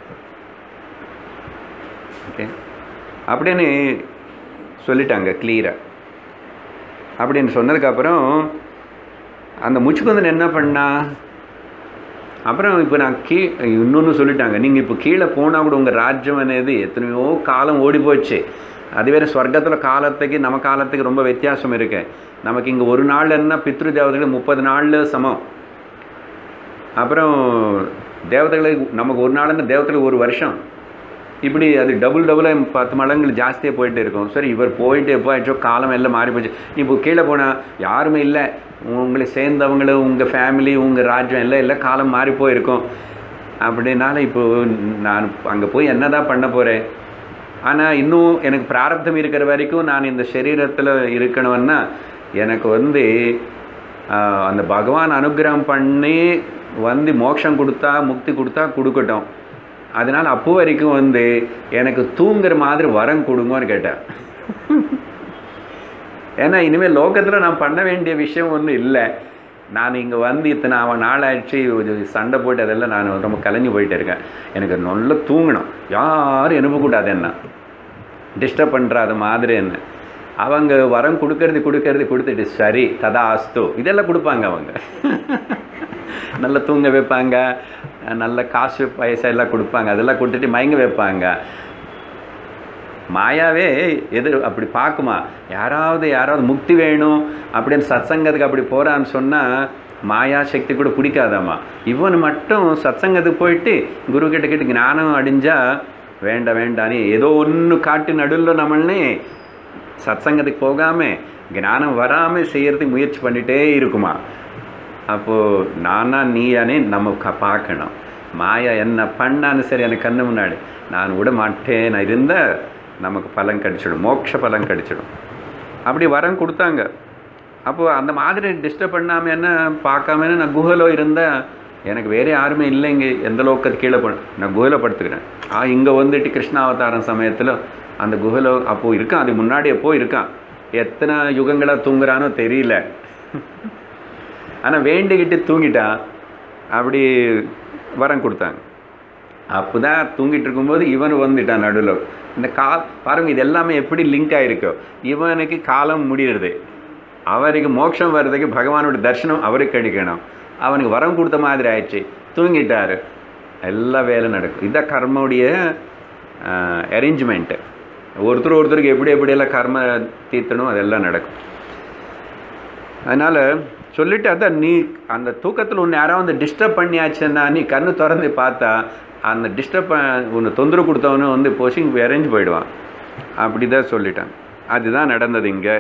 ஓகே அப்படின்னு சொல்லிட்டாங்க கிளியராக அப்படின்னு சொன்னதுக்கப்புறம் அந்த முச்சுக்குந்தன் என்ன பண்ணா அப்புறம் இப்போ நான் கீ இன்னொன்று சொல்லிட்டாங்க நீங்கள் இப்போ கீழே போனால் கூட உங்கள் ராஜ்யம் అనేది எத்தனையோ காலம் ஓடி போச்சு அது வேறு ஸ்வர்க்கத்தில் காலத்துக்கு நம்ம காலத்துக்கு ரொம்ப வித்தியாசம் இருக்கு நமக்கு இங்கே ஒரு நாள் என்ன பித்ரு தேவதைகள் முப்பது நாள் சமம் அப்புறம் தேவதைகளுக்கு நமக்கு ஒரு நாள்னா தேவதைகளுக்கு ஒரு வருஷம் இப்படி அது டபுள் டபுளாக பத்து மடங்கு ஜாஸ்தியாக போயிட்டே இருக்கும் சரி இவர் போயிட்டு எப்போ ஆயிடுச்சோ காலம் எல்லாம் மாறி போச்சு இப்போ கீழே போனால் யாருமே இல்லை உங்களை சேர்ந்தவங்களும் உங்கள் ஃபேமிலி உங்கள் ராஜ்யம் எல்லாம் எல்லாம் காலம் மாறி போயிருக்கும் அப்படின்னால இப்போ நான் அங்கே போய் என்னதான் பண்ண போகிறேன் ஆனால் இன்னும் எனக்கு பிராரப்தம் இருக்கிற வரைக்கும் நான் இந்த சரீரத்தில் இருக்கணும்னா எனக்கு வந்து ஆஹ், அந்த பகவான் அனுகிரகம் பண்ணி வந்து மோட்சம் கொடுத்தா முக்தி கொடுத்தா கொடுக்கட்டும் அதனால் அப்போ வரைக்கும் வந்து எனக்கு தூங்குற மாதிரி வரம் கொடுங்கன்னு கேட்டேன் ஏன்னா இனிமேல் லோகத்தில் நான் பண்ண வேண்டிய விஷயம் ஒன்றும் இல்லை நான் இங்கே வந்து இத்தனை அவன் நாளாச்சு இது சண்டை போட்டு அதெல்லாம் நான் ரொம்ப கலைஞ்சு போயிட்டு இருக்கேன் எனக்கு நல்லா தூங்கணும் யாரும் எழுப்பக்கூடாது என்ன டிஸ்டர்ப் பண்ணுறாத மாதிரி என்ன அவங்க வரம் கொடுக்கறது கொடுக்கறது கொடுத்துட்டு சரி ததா அஸ்து இதெல்லாம் கொடுப்பாங்க அவங்க நல்லா தூங்க வைப்பாங்க நல்ல காசு பைசா எல்லாம் கொடுப்பாங்க அதெல்லாம் கொடுத்துட்டு மயங்க வைப்பாங்க மாயாவே எது அப்படி பார்க்குமா யாராவது யாராவது முக்தி வேணும் அப்படின்னு சத்சங்கத்துக்கு அப்படி போகிறான்னு சொன்னால் மாயா சக்தி கூட பிடிக்காதாம்மா இவன் மட்டும் சத்சங்கத்துக்கு போயிட்டு குரு கிட்ட கிட்ட ஞானம் அடிஞ்சா வேண்டாம் வேண்டாம் நீ ஏதோ ஒன்று காட்டு நடுவில் நம்மளே சத்சங்கத்துக்கு போகாமல் ஞானம் வராமல் செய்யறதுக்கு முயற்சி பண்ணிகிட்டே இருக்குமா அப்போது நானா நீயானே நம்ம க பார்க்கணும் மாயா என்ன பண்ணான்னு சரி எனக்கு கண்ணு முன்னாடி நான் விட மாட்டேன் நான் இருந்தால் நமக்கு பலன் கிடைச்சிடும் மோட்ச பலன் கிடைச்சிடும் அப்படி வரம் கொடுத்தாங்க அப்போது அந்த மாதிரி டிஸ்டர்ப் பண்ணாமல் என்ன பார்க்காம நான் குஹலோ இருந்தால் எனக்கு வேறு யாருமே இல்லைங்க எந்த லோக்கத்து கீழே போ நான் குஹல படுத்துக்கிறேன் ஆ இங்கே வந்துட்டு கிருஷ்ணாவதாரம் சமயத்தில் அந்த குஹலோ அப்போது இருக்கான் அது முன்னாடி எப்போ இருக்கான் எத்தனை யுகங்களாக தூங்குறானோ தெரியல ஆனால் வேண்டிக்கிட்டு தூங்கிட்டான் அப்படி வரம் கொடுத்தாங்க அப்போ தான் தூங்கிட்டு இருக்கும்போது இவன் வந்துட்டான் நடுவில் இந்த கா பாருங்க இது எல்லாமே எப்படி லிங்க் ஆகிருக்கோ இவனுக்கு காலம் முடியுறது அவருக்கு மோட்சம் வர்றதுக்கு பகவானோட தரிசனம் அவருக்கு கிடைக்கணும் அவனுக்கு வரம் கொடுத்த மாதிரி ஆயிடுச்சு தூங்கிட்டாரு எல்லா வேலை நடக்கும் இதுதான் கர்மவுடைய அரேஞ்ச்மெண்ட்டு ஒருத்தர் ஒருத்தருக்கு எப்படி எப்படியெல்லாம் கர்ம தீர்த்தணும் அதெல்லாம் நடக்கும் அதனால் சொல்லிட்டு அதான் நீ அந்த தூக்கத்தில் உன்னை யாராவது டிஸ்டர்ப் பண்ணியாச்சுன்னா நீ கண்ணு திறந்து பார்த்தா அந்த டிஸ்டர்ப் உன்னை தொந்தரவு கொடுத்தவனும் வந்து போஷிங் இறங்கி போயிடுவான் அப்படி தான் சொல்லிட்டான் அதுதான் நடந்தது இங்கே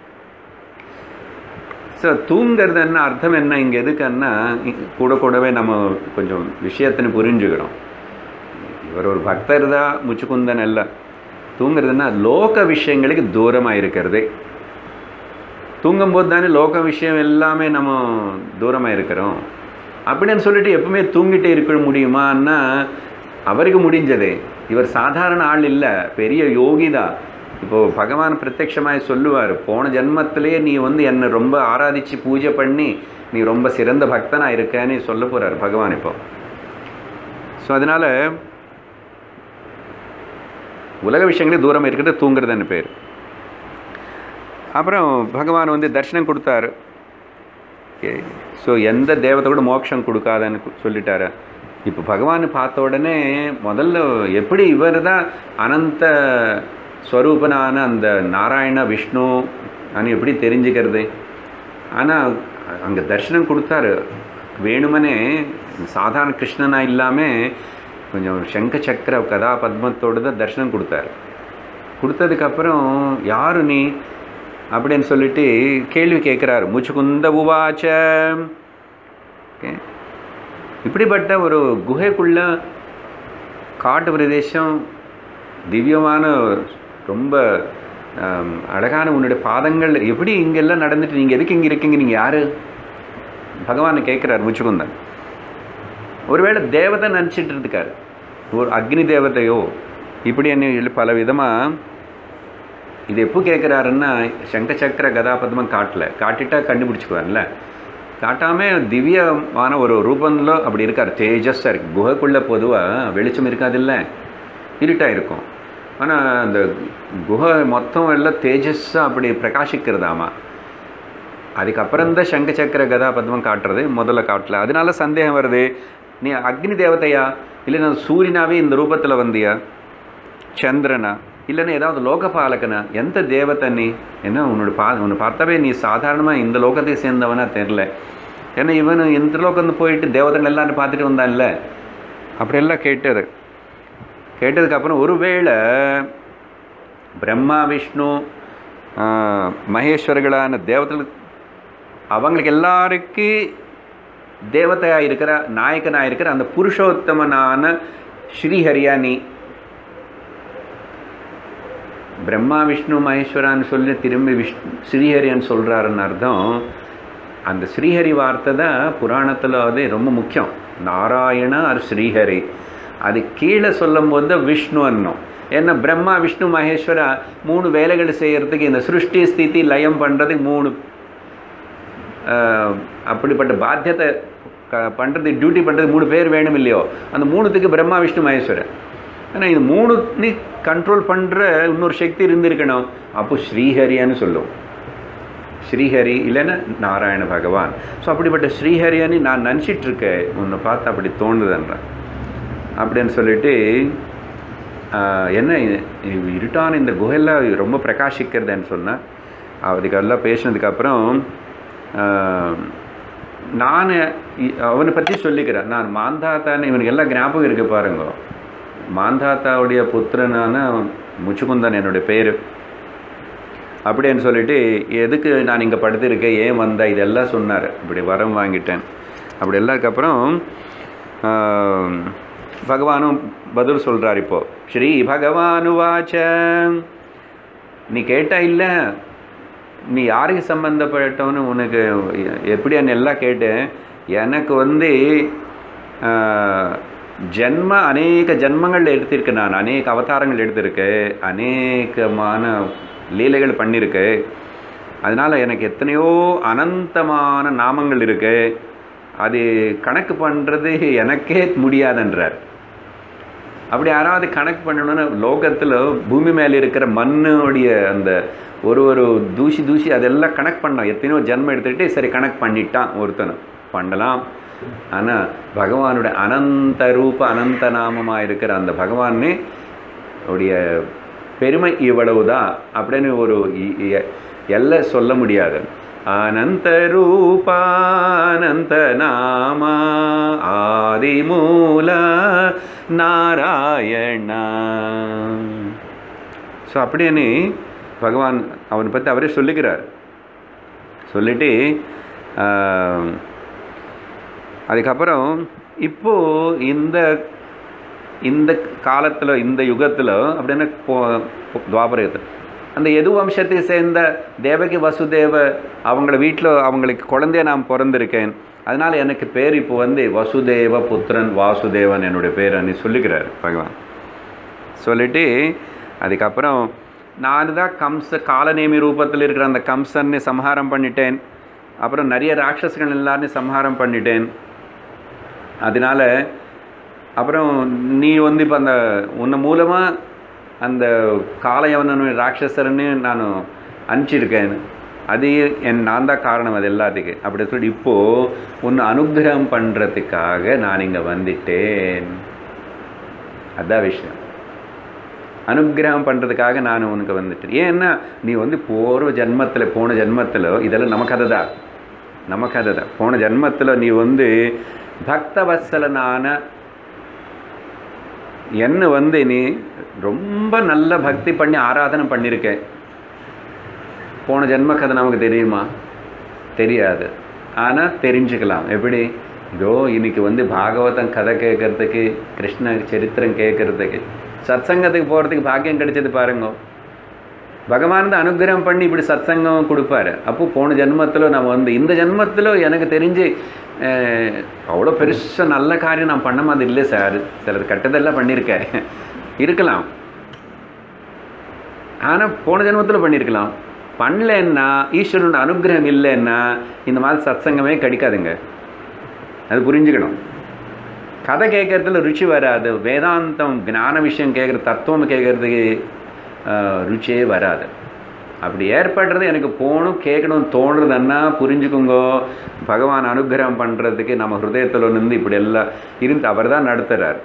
ஸோ தூங்கிறது என்ன அர்த்தம் என்ன இங்கே எதுக்குன்னா இ- கூட கூடவே நம்ம கொஞ்சம் விஷயத்தின்னு புரிஞ்சுக்கிறோம் இவர் ஒரு பக்தர் தான் முச்சுக்குந்தன் அல்ல தூங்குறதுன்னா லோக விஷயங்களுக்கு தூரமாக இருக்கிறது தூங்கும்போது தானே லோக விஷயம் எல்லாமே நம்ம தூரமாக இருக்கிறோம் அப்படின்னு சொல்லிட்டு எப்பவுமே தூங்கிட்டே இருக்க முடியுமான்னா அவருக்கு முடிஞ்சது இவர் சாதாரண ஆள் இல்லை பெரிய யோகி தான் இப்போது பகவான் பிரத்யட்சமாய் சொல்லுவார் போன ஜென்மத்திலேயே நீ வந்து என்னை ரொம்ப ஆராதிச்சு பூஜை பண்ணி நீ ரொம்ப சிறந்த பக்தனாக இருக்கேன்னு சொல்ல போகிறார் பகவான் இப்போ ஸோ அதனால் உலக விஷயங்களே தூரம் இருக்கிறது தூங்குறதுன்னு பேர் அப்புறம் பகவான் வந்து தரிசனம் கொடுத்தாரு ஸோ எந்த தேவத்தை கூட மோட்சம் கொடுக்காதன்னு கு- சொல்லிட்டாரு இப்போ பகவான் பார்த்த உடனே முதல்ல எப்படி இவர் தான் அனந்த ஸ்வரூபனான அந்த நாராயண விஷ்ணு நான் எப்படி தெரிஞ்சுக்கிறது ஆனால் அங்கே தரிசனம் கொடுத்தாரு வேணுமனே சாதாரண கிருஷ்ணனா இல்லாமல் கொஞ்சம் சங்க சக்கர கதா பத்மத்தோடு தான் தரிசனம் கொடுத்தாரு கொடுத்ததுக்கப்புறம் யாரு நீ அப்படின்னு சொல்லிட்டு கேள்வி கேட்குறாரு முச்சுக்குந்த உவாச்ச ஓகே இப்படிப்பட்ட ஒரு குகைக்குள்ள காட்டு பிரதேசம் திவ்யமான ரொம்ப ஆம், அழகான உன்னுடைய பாதங்கள் எப்படி இங்கெல்லாம் நடந்துட்டு நீங்கள் எதுக்கு இங்கே இருக்கீங்க நீங்கள் யார் பகவானை கேட்குறாரு முச்சுக்குந்தன் ஒருவேளை தேவதை நினச்சிட்டு இருக்காரு ஒரு அக்னி தேவதையோ இப்படி என்ன பல விதமாக இது எப்போ கேட்குறாருன்னா சங்க சக்கர கதாபத்மம் காட்டல காட்டிட்டா கண்டுபிடிச்சிக்குவார்ல காட்டாமல் திவ்யமான ஒரு ரூபம்ல அப்படி இருக்கார் தேஜஸ்ஸாக இருக்கு குகைக்குள்ளே பொதுவாக வெளிச்சம் இருக்காதில்ல இருட்டாக இருக்கும் ஆனால் அந்த குகை மொத்தம் எல்லாம் தேஜஸ்ஸாக அப்படி பிரகாசிக்கிறதாமா அதுக்கப்புறம் தான் சங்க சக்கர கதா பத்மம் காட்டுறது முதல்ல காட்டல அதனால சந்தேகம் வருது நீ அக்னி தேவதையா இல்லை நான் சூரியனாவே இந்த ரூபத்தில் வந்தியா சந்திரனா இல்லைன்னா ஏதாவது லோகபாலகனா எந்த தேவதை நீ என்ன உன்னோட பா உன்னை பார்த்தாவே நீ சாதாரணமாக இந்த லோகத்தை சேர்ந்தவனா தெரில ஏன்னா இவன் இந்த லோகம் போயிட்டு தேவதைகள் எல்லாரும் பார்த்துட்டு வந்தான்ல அப்படியெல்லாம் கேட்டது கேட்டதுக்கப்புறம் ஒருவேளை பிரம்மா விஷ்ணு ஆஹ், மகேஸ்வரர்களான தேவதைகள் அவங்களுக்கு எல்லாருக்கு தேவதையாக இருக்கிற நாயகனாக இருக்கிற அந்த புருஷோத்தமனான ஸ்ரீஹரியா நீ பிரம்மா விஷ்ணு மகேஸ்வரான்னு சொல்லி திரும்பி விஷ்ணு ஸ்ரீஹரின்னு சொல்கிறாருன்னு அர்த்தம் அந்த ஸ்ரீஹரி வார்த்தை தான் புராணத்தில் அது ரொம்ப முக்கியம் நாராயண ஆர் ஸ்ரீஹரி அது கீழே சொல்லும்போது தான் விஷ்ணு அன்னும் ஏன்னா பிரம்மா விஷ்ணு மகேஸ்வரா மூணு வேலைகள் செய்யறதுக்கு இந்த சிருஷ்டி ஸ்திதி லயம் பண்ணுறதுக்கு மூணு ஆஹ், அப்படிப்பட்ட பாத்தியத்தை க பண்ணுறது டியூட்டி பண்ணுறது மூணு பேர் வேணும் இல்லையோ அந்த மூணுத்துக்கு பிரம்மா விஷ்ணு மகேஸ்வரன் ஆனால் இது மூணு நீ கண்ட்ரோல் பண்ணுற இன்னொரு சக்தி இருந்திருக்கணும் அப்போ ஸ்ரீஹரியான்னு சொல்லும் ஸ்ரீஹரி இல்லைன்னா நாராயண பகவான் ஸோ அப்படிப்பட்ட ஸ்ரீஹரியான்னு நான் நினச்சிட்டு இருக்கேன் உன்னை பார்த்து அப்படி தோணுதுன்றேன் அப்படின்னு சொல்லிட்டு ஆஹ், என்ன இது- இது இருட்டான இந்த குகையில் ரொம்ப பிரகாசிக்கிறதுன்னு சொன்னேன் அதுக்கெல்லாம் பேசினதுக்கப்புறம் நான் இ- அவனை பற்றி சொல்லிக்கிறேன் நான் மாந்தாத்தான்னு இவனுக்கு எல்லாம் ஞாபகம் இருக்கு பாருங்க மாந்தாத்தாவுடைய புத்திரனான முச்சுக்குந்தன் என்னுடைய பேர் அப்படின்னு சொல்லிட்டு எதுக்கு நான் இங்கே படுத்திருக்கேன் ஏன் வந்தேன் இதெல்லாம் சொன்னார் இப்படி வரம் வாங்கிட்டேன் அப்படி எல்லாருக்கப்புறம் ஆம், பகவானும் பதில் சொல்கிறார் இப்போ ஸ்ரீ பகவானுவாச்ச நீ கேட்டா இல்லை நீ யாருக்கு சம்மந்தப்பட்டவன்னு உனக்கு எப்படியான்னு எல்லாம் கேட்டேன் எனக்கு வந்து ஆஹ், ஜென்ம அநேக ஜென்மங்கள் எடுத்திருக்கேன் நான் அநேக அவதாரங்கள் எடுத்திருக்கேன் அநேகமான லீலைகள் பண்ணியிருக்கேன் அதனால் எனக்கு எத்தனையோ அனந்தமான நாமங்கள் இருக்கு அது கணக்கு பண்ணுறது எனக்கே முடியாதுன்றார் அப்படி யாராவது கணக்கு பண்ணணும்னா லோகத்தில் பூமி மேலே இருக்கிற மண்ணுடைய அந்த ஒரு ஒரு தூசி தூசி அதெல்லாம் கணக்கு பண்ணலாம் எத்தனையோ ஜென்மம் எடுத்துக்கிட்டு சரி கணக்கு பண்ணிட்டான் ஒருத்தன் பண்ணலாம் ஆனால் பகவானுடைய அனந்த ரூப அனந்த நாமமாக இருக்கிற அந்த பகவானே உடைய பெருமை இவ்வளவுதான் அப்படின்னு ஒரு இ- இ- எல்லை சொல்ல முடியாது அனந்த ரூபானந்த நாமா ஆதிமூல நாராயணா ஸோ அப்படின்னு பகவான் அவனை பற்றி அவரே சொல்லிக்கிறார் சொல்லிட்டு ஆஹ், அதுக்கப்புறம் இப்போது இந்த இந்த காலத்தில் இந்த யுகத்தில் அப்படின்னா போ- போ- துவாபர யுகத்தில் அந்த எது வம்சத்தை சேர்ந்த தேவகி வசுதேவ அவங்கள வீட்டில் அவங்களுக்கு குழந்தைய நான் பிறந்திருக்கேன் அதனால் எனக்கு பேர் இப்போ வந்து வசுதேவ புத்திரன் வாசுதேவன் என்னுடைய பேர் அன்னி சொல்லிக்கிறார் பகவான் சொல்லிட்டு அதுக்கப்புறம் நான் தான் கம்ச காலநேமி ரூபத்தில் இருக்கிற அந்த கம்சன்னு சம்ஹாரம் பண்ணிட்டேன் அப்புறம் நிறைய ராட்சசர்கள் எல்லாரையும் சம்ஹாரம் பண்ணிட்டேன் அதனால அப்புறம் நீ வந்து இப்போ அந்த உன்னை மூலமாக அந்த காளையவனு ராட்சசரன்னு நான் அனுப்பிச்சிருக்கேன் அது என் நான் தான் காரணம் அது எல்லாத்துக்கும் அப்படி சொல்லி இப்போது உன்னை அனுகிரகம் பண்ணுறதுக்காக நான் இங்கே வந்துட்டேன் அதான் விஷயம் அனுகிரகம் பண்ணுறதுக்காக நான் உனக்கு வந்துட்டேன் ஏன்னா நீ வந்து போகிற ஜென்மத்தில் போன ஜென்மத்தில் இதெல்லாம் நம்ம கதை தான் நம்ம கதை தான் போன ஜென்மத்தில் நீ வந்து பக்தவத்சலனான என்ன வந்து நீ ரொம்ப நல்ல பக்தி பண்ணி ஆராதனை பண்ணியிருக்க போன ஜென்ம கதை நமக்கு தெரியுமா தெரியாது ஆனால் தெரிஞ்சுக்கலாம் எப்படி இதோ இன்னைக்கு வந்து பாகவதம் கதை கேட்கறதுக்கு கிருஷ்ண சரித்திரம் கேட்கறதுக்கு சத்சங்கத்துக்கு போகிறதுக்கு பாக்கியம் கிடைச்சது பாருங்க பகவான் தான் அனுகிரகம் பண்ணி இப்படி சத்சங்கம் கொடுப்பாரு அப்போ போன ஜென்மத்தில் நம்ம வந்து இந்த ஜென்மத்தில் எனக்கு தெரிஞ்சு அஹ், அவ்வளோ பெருசாக நல்ல காரியம் நான் பண்ண மாதிரி இல்லை சார் சிலது கட்டதெல்லாம் பண்ணியிருக்கேன் இருக்கலாம் ஆனால் போன ஜென்மத்தில் பண்ணியிருக்கலாம் பண்ணலன்னா ஈஸ்வரனோட அனுகிரகம் இல்லைன்னா இந்த மாதிரி சத்சங்கமே கிடைக்காதுங்க அது புரிஞ்சுக்கணும் கதை கேட்கறதுல ருச்சி வராது வேதாந்தம் ஞான விஷயம் கேட்குற தத்துவம் கேட்கறதுக்கு ஆஹ், ருச்சியே வராது அப்படி ஏற்படுறது எனக்கு போகணும் கேட்கணும் தோணுறதுன்னா புரிஞ்சுக்குங்கோ பகவான் அனுகிரகம் பண்ணுறதுக்கு நம்ம ஹிருதயத்தில் இருந்து இப்படி எல்லாம் இருந்து அவர் தான் நடத்துகிறார்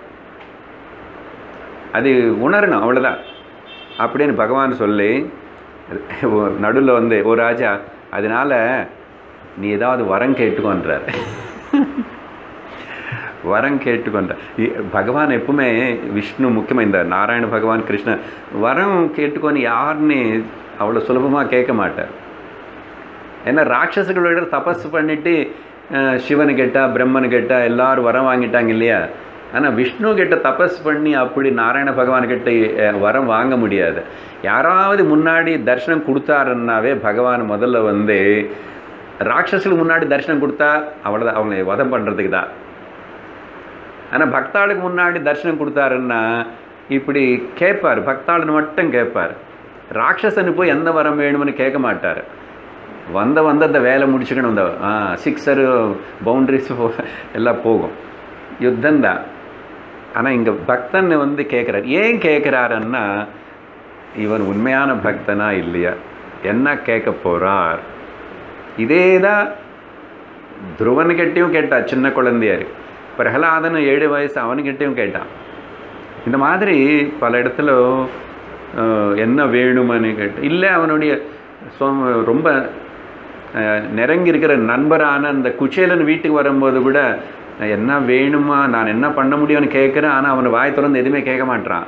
அது உணரணும் அவ்வளோதான் அப்படின்னு பகவான் சொல்லி நடுவில் வந்து ஓ ராஜா அதனால நீ ஏதாவது வரம் கேட்டுக்கோன்றார் வரம் கேட்டுக்கொண்ட இ- பகவான் எப்பவுமே விஷ்ணு முக்கியமாக இந்த நாராயண பகவான் கிருஷ்ணன் வரம் கேட்டுக்கொண்டு யாருன்னு அவ்வளோ சுலபமாக கேட்க மாட்டார் ஏன்னா ராட்சசுகளோட தபஸ் பண்ணிட்டு அஹ், சிவனு கேட்டா பிரம்மனு கேட்டா எல்லாரும் வரம் வாங்கிட்டாங்க இல்லையா ஆனால் விஷ்ணு கிட்ட தபஸ் பண்ணி அப்படி நாராயண பகவான் கிட்ட அஹ், வரம் வாங்க முடியாது யாராவது முன்னாடி தரிசனம் கொடுத்தாருன்னாவே பகவான் முதல்ல வந்து ராட்சசுக்கு முன்னாடி தரிசனம் கொடுத்தா அவ்வளோதான் அவங்களை வதம் பண்ணுறதுக்கு தான் ஆனால் பக்தாளுக்கு முன்னாடி தரிசனம் கொடுத்தாருன்னா இப்படி கேட்பார் பக்தாளுன்னு மட்டும் கேட்பார் ராட்சசனு போய் எந்த வரம் வேணும்னு கேட்க மாட்டார் வந்த வந்த அந்த வேலை முடிச்சுக்கணும் இந்த ஆ சிக்ஸரு பவுண்ட்ரிஸ் எல்லாம் போகும் யுத்தந்தான் ஆனால் இங்கே பக்தன் வந்து கேட்குறார் ஏன் கேட்குறாருன்னா இவன் உண்மையான பக்தனா இல்லையா என்ன கேட்க போகிறார் இதே தான் துருவன்கிட்டையும் கேட்டா சின்ன குழந்தையார் பிரகலாதன் ஏழு வயசு அவனுக்கிட்டையும் கேட்டான் இந்த மாதிரி பல இடத்துல அஹ், என்ன வேணும்னு கேட்டு இல்லை அவனுடைய சொ- ரொம்ப அஹ், நெருங்கி இருக்கிற நண்பரான அந்த குச்சேலன் வீட்டுக்கு வரும்போது கூட என்ன வேணுமா நான் என்ன பண்ண முடியும்னு கேட்குறேன் ஆனால் அவன் வாய் திறந்து எதுவுமே கேட்க மாட்றான்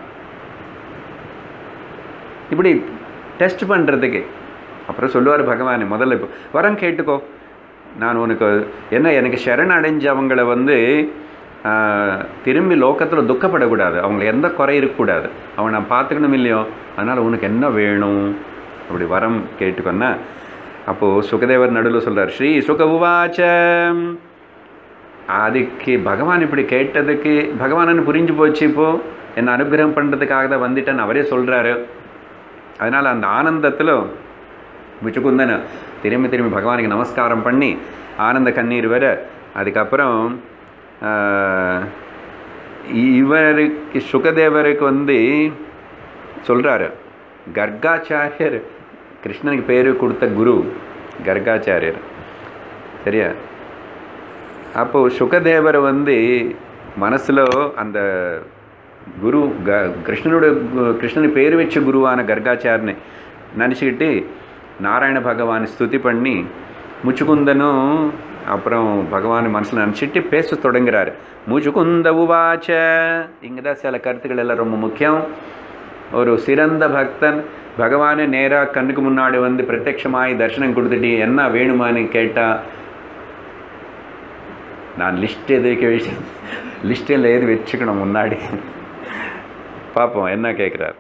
இப்படி டெஸ்ட் பண்ணுறதுக்கு அப்புறம் சொல்லுவார் பகவான் முதல்ல இப்போ வரம் கேட்டுக்கோ நான் உனக்கு என்ன எனக்கு சரண் அடைஞ்சவங்களை வந்து ஆஹ், திரும்பி லோகத்தில் துக்கப்படக்கூடாது அவங்களுக்கு எந்த குறை இருக்கக்கூடாது அவன் நான் பார்த்துக்கணும் இல்லையோ அதனால் உனக்கு என்ன வேணும் அப்படி வரம் கேட்டுக்கோன்னா அப்போது சுகதேவர் நடுவில் சொல்றார் ஸ்ரீ சுக உவாச்சம் அதுக்கு பகவான் இப்படி கேட்டதுக்கு பகவானன்னு புரிஞ்சு போச்சு இப்போ என்னை அனுகிரகம் பண்ணுறதுக்காக தான் வந்துட்டேன்னு அவரே சொல்கிறாரு அதனால் அந்த ஆனந்தத்தில் முச்சுக்குந்தன் திரும்பி திரும்பி பகவானுக்கு நமஸ்காரம் பண்ணி ஆனந்த கண்ணீர் வர அதுக்கப்புறம் ஆஹ், இவருக்கு சுகதேவருக்கு வந்து சொல்கிறாரு கர்காச்சாரியர் கிருஷ்ணனுக்கு பேர் கொடுத்த குரு கர்காச்சாரியர் சரியா அப்போது சுகதேவர் வந்து மனசில் அந்த குரு க கிருஷ்ணனோட கு- கிருஷ்ணனுக்கு பேர் வச்ச குருவான கர்காச்சாரனை நினச்சிக்கிட்டு நாராயண பகவானை ஸ்துதி பண்ணி முச்சுக்குந்தனும் அப்புறம் பகவான் மனசில் நினச்சிட்டு பேச தொடங்குறாரு முச்சுக்குந்த உவாச்ச இங்கே தான் சில கருத்துக்கள் எல்லாம் ரொம்ப முக்கியம் ஒரு சிறந்த பக்தன் பகவானை நேராக கண்ணுக்கு முன்னாடி வந்து பிரத்யட்சமாய் தரிசனம் கொடுத்துட்டு என்ன வேணுமான்னு கேட்டால் நான் லிஸ்ட் எதுக்கு வச்சு லிஸ்ட்டில் ஏது வச்சுக்கணும் முன்னாடி பார்ப்போம் என்ன கேட்குறார்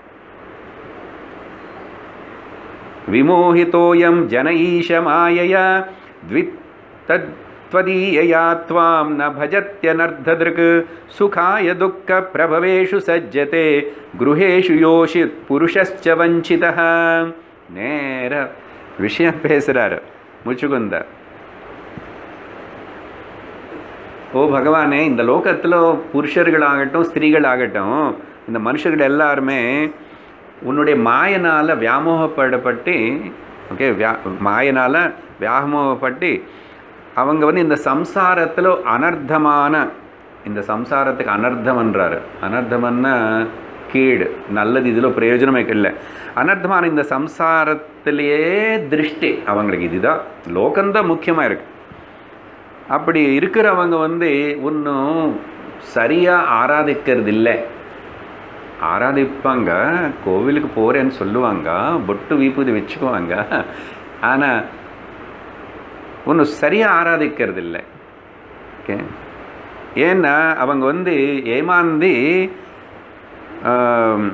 விமோகிதோயம் ஜன ஈஷ மாயையா த்வித் தத்வதீயயா त्वां न भजत्यनर्धदृक् सुखाय दुःखप्रभवेषु सज्जते गृहेषु योषित् पुरुषश्च वञ्चितः நேர விஷயம் பேசுகிறாரு முச்சுக்குந்தார் ஓ பகவானே இந்த லோகத்தில் புருஷர்களாகட்டும் ஸ்திரீகளாகட்டும் இந்த மனுஷர்கள் எல்லாருமே உன்னுடைய மாயனால் வியாமோகப்படப்பட்டு ஓகே வியா மாயனால் வியாமோகப்பட்டு அவங்க வந்து இந்த சம்சாரத்தில் அனர்த்தமான இந்த சம்சாரத்துக்கு அனர்த்தம்ன்றாரு அனர்த்தம்னா கீடு நல்லது இதில் பிரயோஜனமே இல்லை அனர்த்தமான இந்த சம்சாரத்திலேயே திருஷ்டி அவங்களுக்கு இதுதான் லோகம்தான் முக்கியமாக இருக்கு அப்படி இருக்கிறவங்க வந்து இன்னும் சரியாக ஆராதிக்கிறது இல்லை ஆராதிப்பாங்க கோவிலுக்கு போகிறேன்னு சொல்லுவாங்க பொட்டு வீப்புது வச்சுக்குவாங்க ஆனால் ஒன்றும் சரியாக ஆராதிக்கிறது இல்லை ஓகே ஏன்னா அவங்க வந்து ஏமாந்து ஆம்,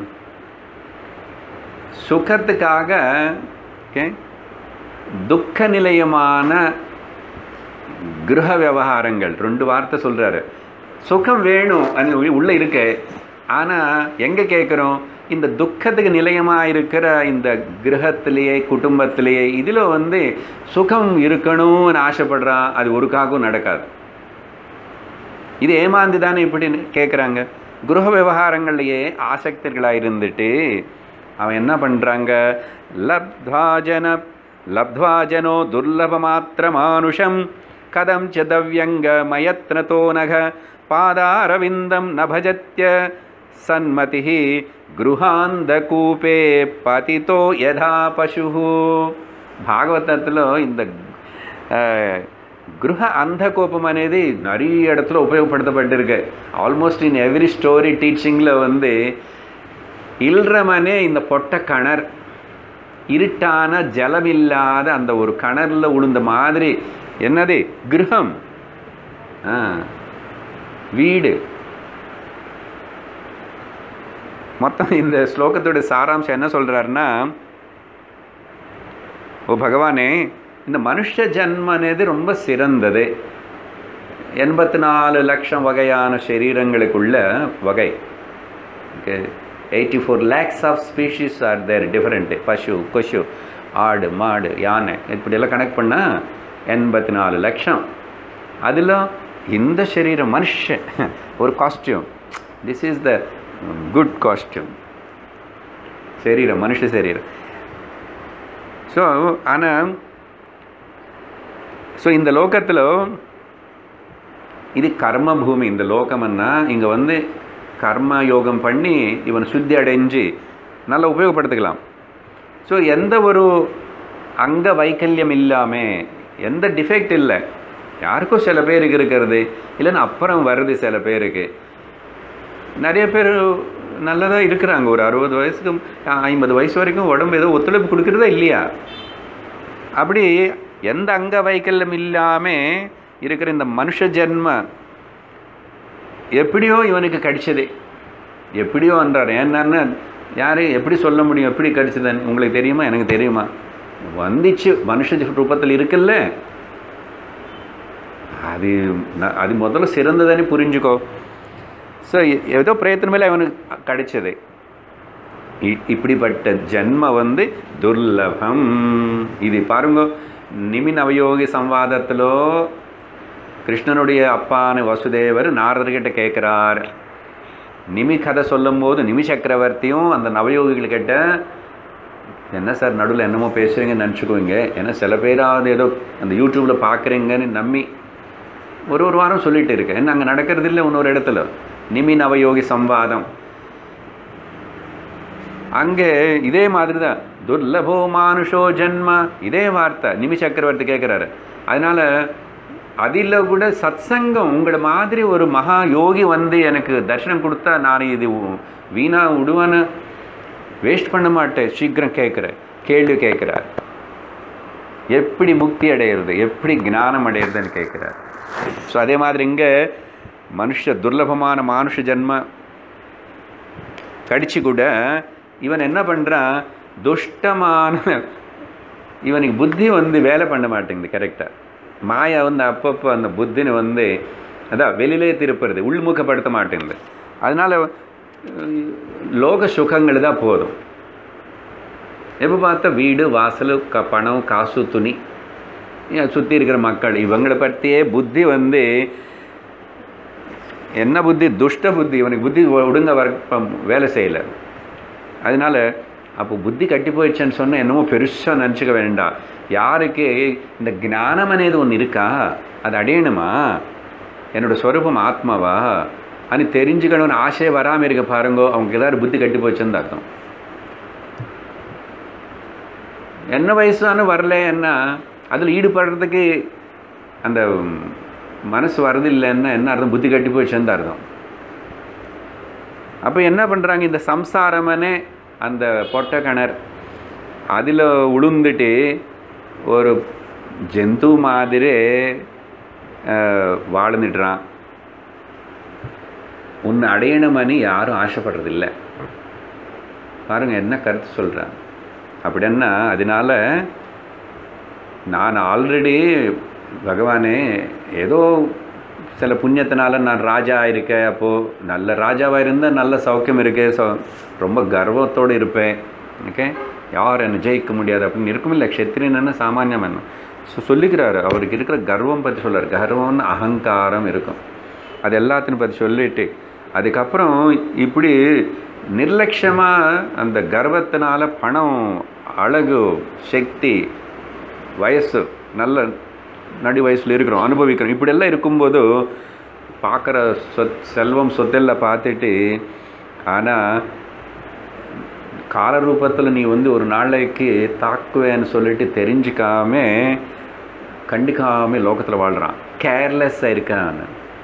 சுகத்துக்காக ஓகே துக்க நிலையமான கிரக விவகாரங்கள் ரெண்டு வார்த்தை சொல்கிறாரு சுகம் வேணும் அது உள்ளே இருக்கு ஆனால் எங்கே கேட்குறோம் இந்த துக்கத்துக்கு நிலையமாக இருக்கிற இந்த கிரகத்திலேயே குடும்பத்திலேயே இதில் வந்து சுகம் இருக்கணும்னு ஆசைப்படுறான் அது ஒரு காக்கும் நடக்காது இது ஏமாந்து தானே இப்படி கேட்குறாங்க கிரக விவகாரங்கள்லையே ஆசக்தர்களாக இருந்துட்டு அவன் என்ன பண்ணுறாங்க லப்த்வாஜன லப்த்வாஜனோ துர்லபமாத்திர மானுஷம் கதம் ச தவ்யங்க மயத்னதோ நக பாதாரவிந்தம் ந பஜத்ய சன்மதி குருஹாந்த கூபே பதிதோ யதா பசு பாகவதத்தில் இந்த அஹ், గృహ అంధకోపం అనేది நிறைய இடத்துல உபயோகப்படுத்தப்பட்டிருக்கு ஆல்மோஸ்ட் இன் எவ்ரி ஸ்டோரி டீச்சிங்கில் வந்து இல்றமனே இந்த பொட்ட கணர் இருட்டான ஜலமில்லாத அந்த ஒரு கணரில் உளுந்த மாதிரி என்னது கிரகம் ஆ வீடு மொத்தம் இந்த ஸ்லோகத்தோட சாராம்சம் என்ன சொல்கிறாருன்னா ஓ பகவானே இந்த மனுஷ ஜன்மம் అనేది ரொம்ப சிறந்தது எண்பத்தி நாலு லட்சம் வகையான சரீரங்களுக்குள்ள வகை okay eighty four lakhs of species are there different பசு கொசு ஆடு மாடு யானை இப்படியெல்லாம் கனெக்ட் பண்ணால் எண்பத்தி நாலு லட்சம் அதில் இந்த சரீரம் மனுஷன் ஒரு costume this is the good costume சரீரம் மனுஷ சரீரம் ஸோ ஆனால் ஸோ இந்த லோகத்தில் இது கர்ம பூமி இந்த லோகம்னா இங்கே வந்து கர்ம யோகம் பண்ணி இவன் சுத்தி அடைஞ்சு நல்லா உபயோகப்படுத்திக்கலாம் ஸோ எந்த ஒரு அங்க வைக்கல்யம் இல்லாமல் எந்த டிஃபெக்ட் இல்லை யாருக்கும் சில பேருக்கு இருக்கிறது இல்லைன்னா அப்புறம் வருது சில பேருக்கு நிறைய பேர் நல்லதாக இருக்கிறாங்க ஒரு அறுபது வயசுக்கு ஐம்பது வயசு வரைக்கும் உடம்பு ஏதோ ஒத்துழைப்பு கொடுக்குறதா இல்லையா அப்படி எந்த அங்க வைக்கல்யம் இல்லாமல் இருக்கிற இந்த மனுஷ ஜென்ம எப்படியோ இவனுக்கு கிடைச்சது எப்படியோ என்றார் என்னன்னு யார் எப்படி சொல்ல முடியும் எப்படி கிடைச்சதுன்னு உங்களுக்கு தெரியுமா எனக்கு தெரியுமா வந்துச்சு மனுஷ ரூபத்தில் இருக்குல்ல அது ந- அது முதல்ல சிறந்ததுன்னு புரிஞ்சுக்கோ ஸோ ஏதோ பிரயத்தன மேலே அவனுக்கு கிடைச்சது இ- இப்படிப்பட்ட ஜென்ம வந்து துர்லபம் இது பாருங்க நிமின் அவயோகி சம்வாதத்திலோ கிருஷ்ணனுடைய அப்பான்னு வசுதேவர் நாரதர்கிட்ட கேட்குறார் நிமி கதை சொல்லும்போது நிமி சக்கரவர்த்தியும் அந்த நவயோகிகள் கிட்ட என்ன சார் நடுவில் என்னமோ பேசுகிறீங்கன்னு நினச்சிக்குவீங்க ஏன்னா சில பேராவது ஏதோ அந்த யூடியூப்பில் பார்க்குறீங்கன்னு நம்பி ஒரு ஒரு வாரம் சொல்லிட்டு இருக்கேன் என்ன அங்கே நடக்கிறது இல்லை இன்னொரு இடத்துல நிமி நவயோகி சம்வாதம் அங்கே இதே மாதிரி தான் துர்லபோ மானுஷோ ஜென்ம இதே வார்த்தை நிமி சக்கரவர்த்தி கேட்குறாரு அதனால் அதில் கூட சத்சங்கம் உங்களை மாதிரி ஒரு மகா யோகி வந்து எனக்கு தரிசனம் கொடுத்தா நான் இது உ- வீணா விடுவான்னு வேஸ்ட் பண்ண மாட்டேன் சீக்கிரம் கேட்குறேன் கேள்வி கேட்குறார் எப்படி முக்தி அடையிறது எப்படி ஞானம் அடையிறதுன்னு கேட்குறார் ஸோ அதே மாதிரி இங்கே மனுஷ துர்லபமான மானுஷ ஜென்ம கடிச்சு கூட இவன் என்ன பண்ணுறான் துஷ்டமான இவனுக்கு புத்தி வந்து வேலை பண்ண மாட்டேங்குது கரெக்டாக மாயா வந்து அப்பப்போ அந்த புத்தினை வந்து அதான் வெளியிலே திருப்புறது உள்முகப்படுத்த மாட்டேங்குது அதனால் லோக சுகங்கள் தான் போதும் எப்போ பார்த்தா வீடு வாசல் க பணம் காசு துணி சுற்றி இருக்கிற மக்கள் இவங்களை பற்றியே புத்தி வந்து என்ன புத்தி துஷ்ட புத்தி இவனுக்கு புத்தி ஒழுங்க வர வேலை செய்யலை அதனால அப்போ புத்தி கட்டி போயிடுச்சுன்னு சொன்னால் என்னமோ பெருசாக நினச்சிக்க வேண்டாம் யாருக்கு இந்த ஞானம் అనేది ஒன்று இருக்கா அது அடையணுமா என்னோட ஸ்வரூபம் ஆத்மாவா అని தெரிஞ்சுக்கணும்னு ஆசையே வராமல் இருக்க பாருங்கோ அவங்க ஏதாவது புத்தி கட்டி போச்சுன்னு அர்த்தம் என்ன வயசானு வரல என்ன அதில் ஈடுபடுறதுக்கு அந்த மனசு வரதில்லைன்னா என்ன அர்த்தம் புத்தி கட்டி போச்சுன்னு அர்த்தம் அப்போ என்ன பண்ணுறாங்க இந்த சம்சாரமனே அந்த பொட்ட கிணறு அதில் உளுந்துட்டு ஒரு ஜந்து மாதிரி அஹ், வாழ்ந்துடுறான் உன்னை அடையணுமனு யாரும் ஆசைப்படுறதில்ல பாருங்க என்ன கருத்து சொல்கிறேன் அப்படின்னா அதனால நான் ஆல்ரெடி பகவானே ஏதோ சில புண்ணியத்தினால நான் ராஜா இருக்கேன் அப்போது நல்ல ராஜாவாக இருந்தால் நல்ல சௌக்கியம் இருக்கு ஸோ ரொம்ப கர்வத்தோடு இருப்பேன் ஓகே யார் என்னை ஜெயிக்க முடியாது அப்படின்னு இருக்கும் இல்லை க்ஷத்திரியன்னு சாமானியம் என்ன ஸோ சொல்லிக்கிறாரு அவருக்கு இருக்கிற கர்வம் பற்றி சொல்றாரு கர்வம்னு அகங்காரம் இருக்கும் அது எல்லாத்தையும் பற்றி சொல்லிட்டு அதுக்கப்புறம் இப்படி நிர்லட்சியமாக அந்த கர்வத்தினால பணம் அழகு சக்தி வயசு நல்ல நடி வயசில் இருக்கிறோம் அனுபவிக்கிறோம் இப்படியெல்லாம் இருக்கும்போது பார்க்குற சொத் செல்வம் சொத்தெல்லாம் பார்த்துட்டு ஆனால் கால ரூபத்தில் நீ வந்து ஒரு நாளைக்கு தாக்குவேன்னு சொல்லிட்டு தெரிஞ்சுக்காம கண்டுக்காமல் லோகத்தில் வாழ்கிறான் கேர்லெஸ்ஸாக இருக்கான்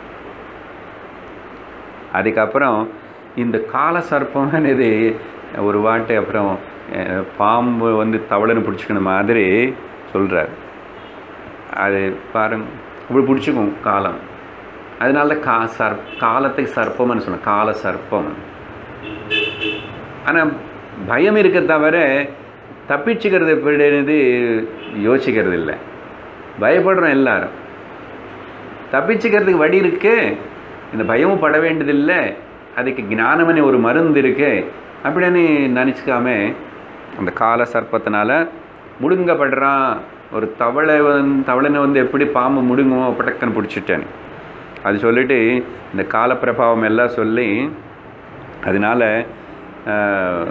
அதுக்கப்புறம் இந்த கால சர்ப்பம்னு ஒரு வாட்டு அப்புறம் அஹ், பாம்பு வந்து தவளைன்னு பிடிச்சிக்கின மாதிரி சொல்கிறார் அது பாருங்க இப்படி பிடிச்சிக்கும் காலம் அதனால தான் கா சர் காலத்துக்கு சர்ப்பம்னு சொன்னேன் கால சர்ப்பம் ஆனால் பயம் இருக்க தவிர தப்பிச்சுக்கிறது எப்படின்னு யோசிக்கிறது இல்லை பயப்படுறோம் எல்லாரும் தப்பிச்சுக்கிறதுக்கு வழி இருக்கு இந்த பயமும் பட வேண்டியதில்லை அதுக்கு ஞானமனி ஒரு மருந்து இருக்கு அப்படின்னு நினச்சிக்காம அந்த கால சர்ப்பத்தினால முடுங்கப்படுறான் ஒரு தவளை வந்து தவளைனை வந்து எப்படி பாம்பு முடுங்குமோ பட்டக்கன்னு பிடிச்சிட்டேன் அது சொல்லிட்டு இந்த காலப்பிரபாவம் எல்லாம் சொல்லி அதனால ஆஹ்,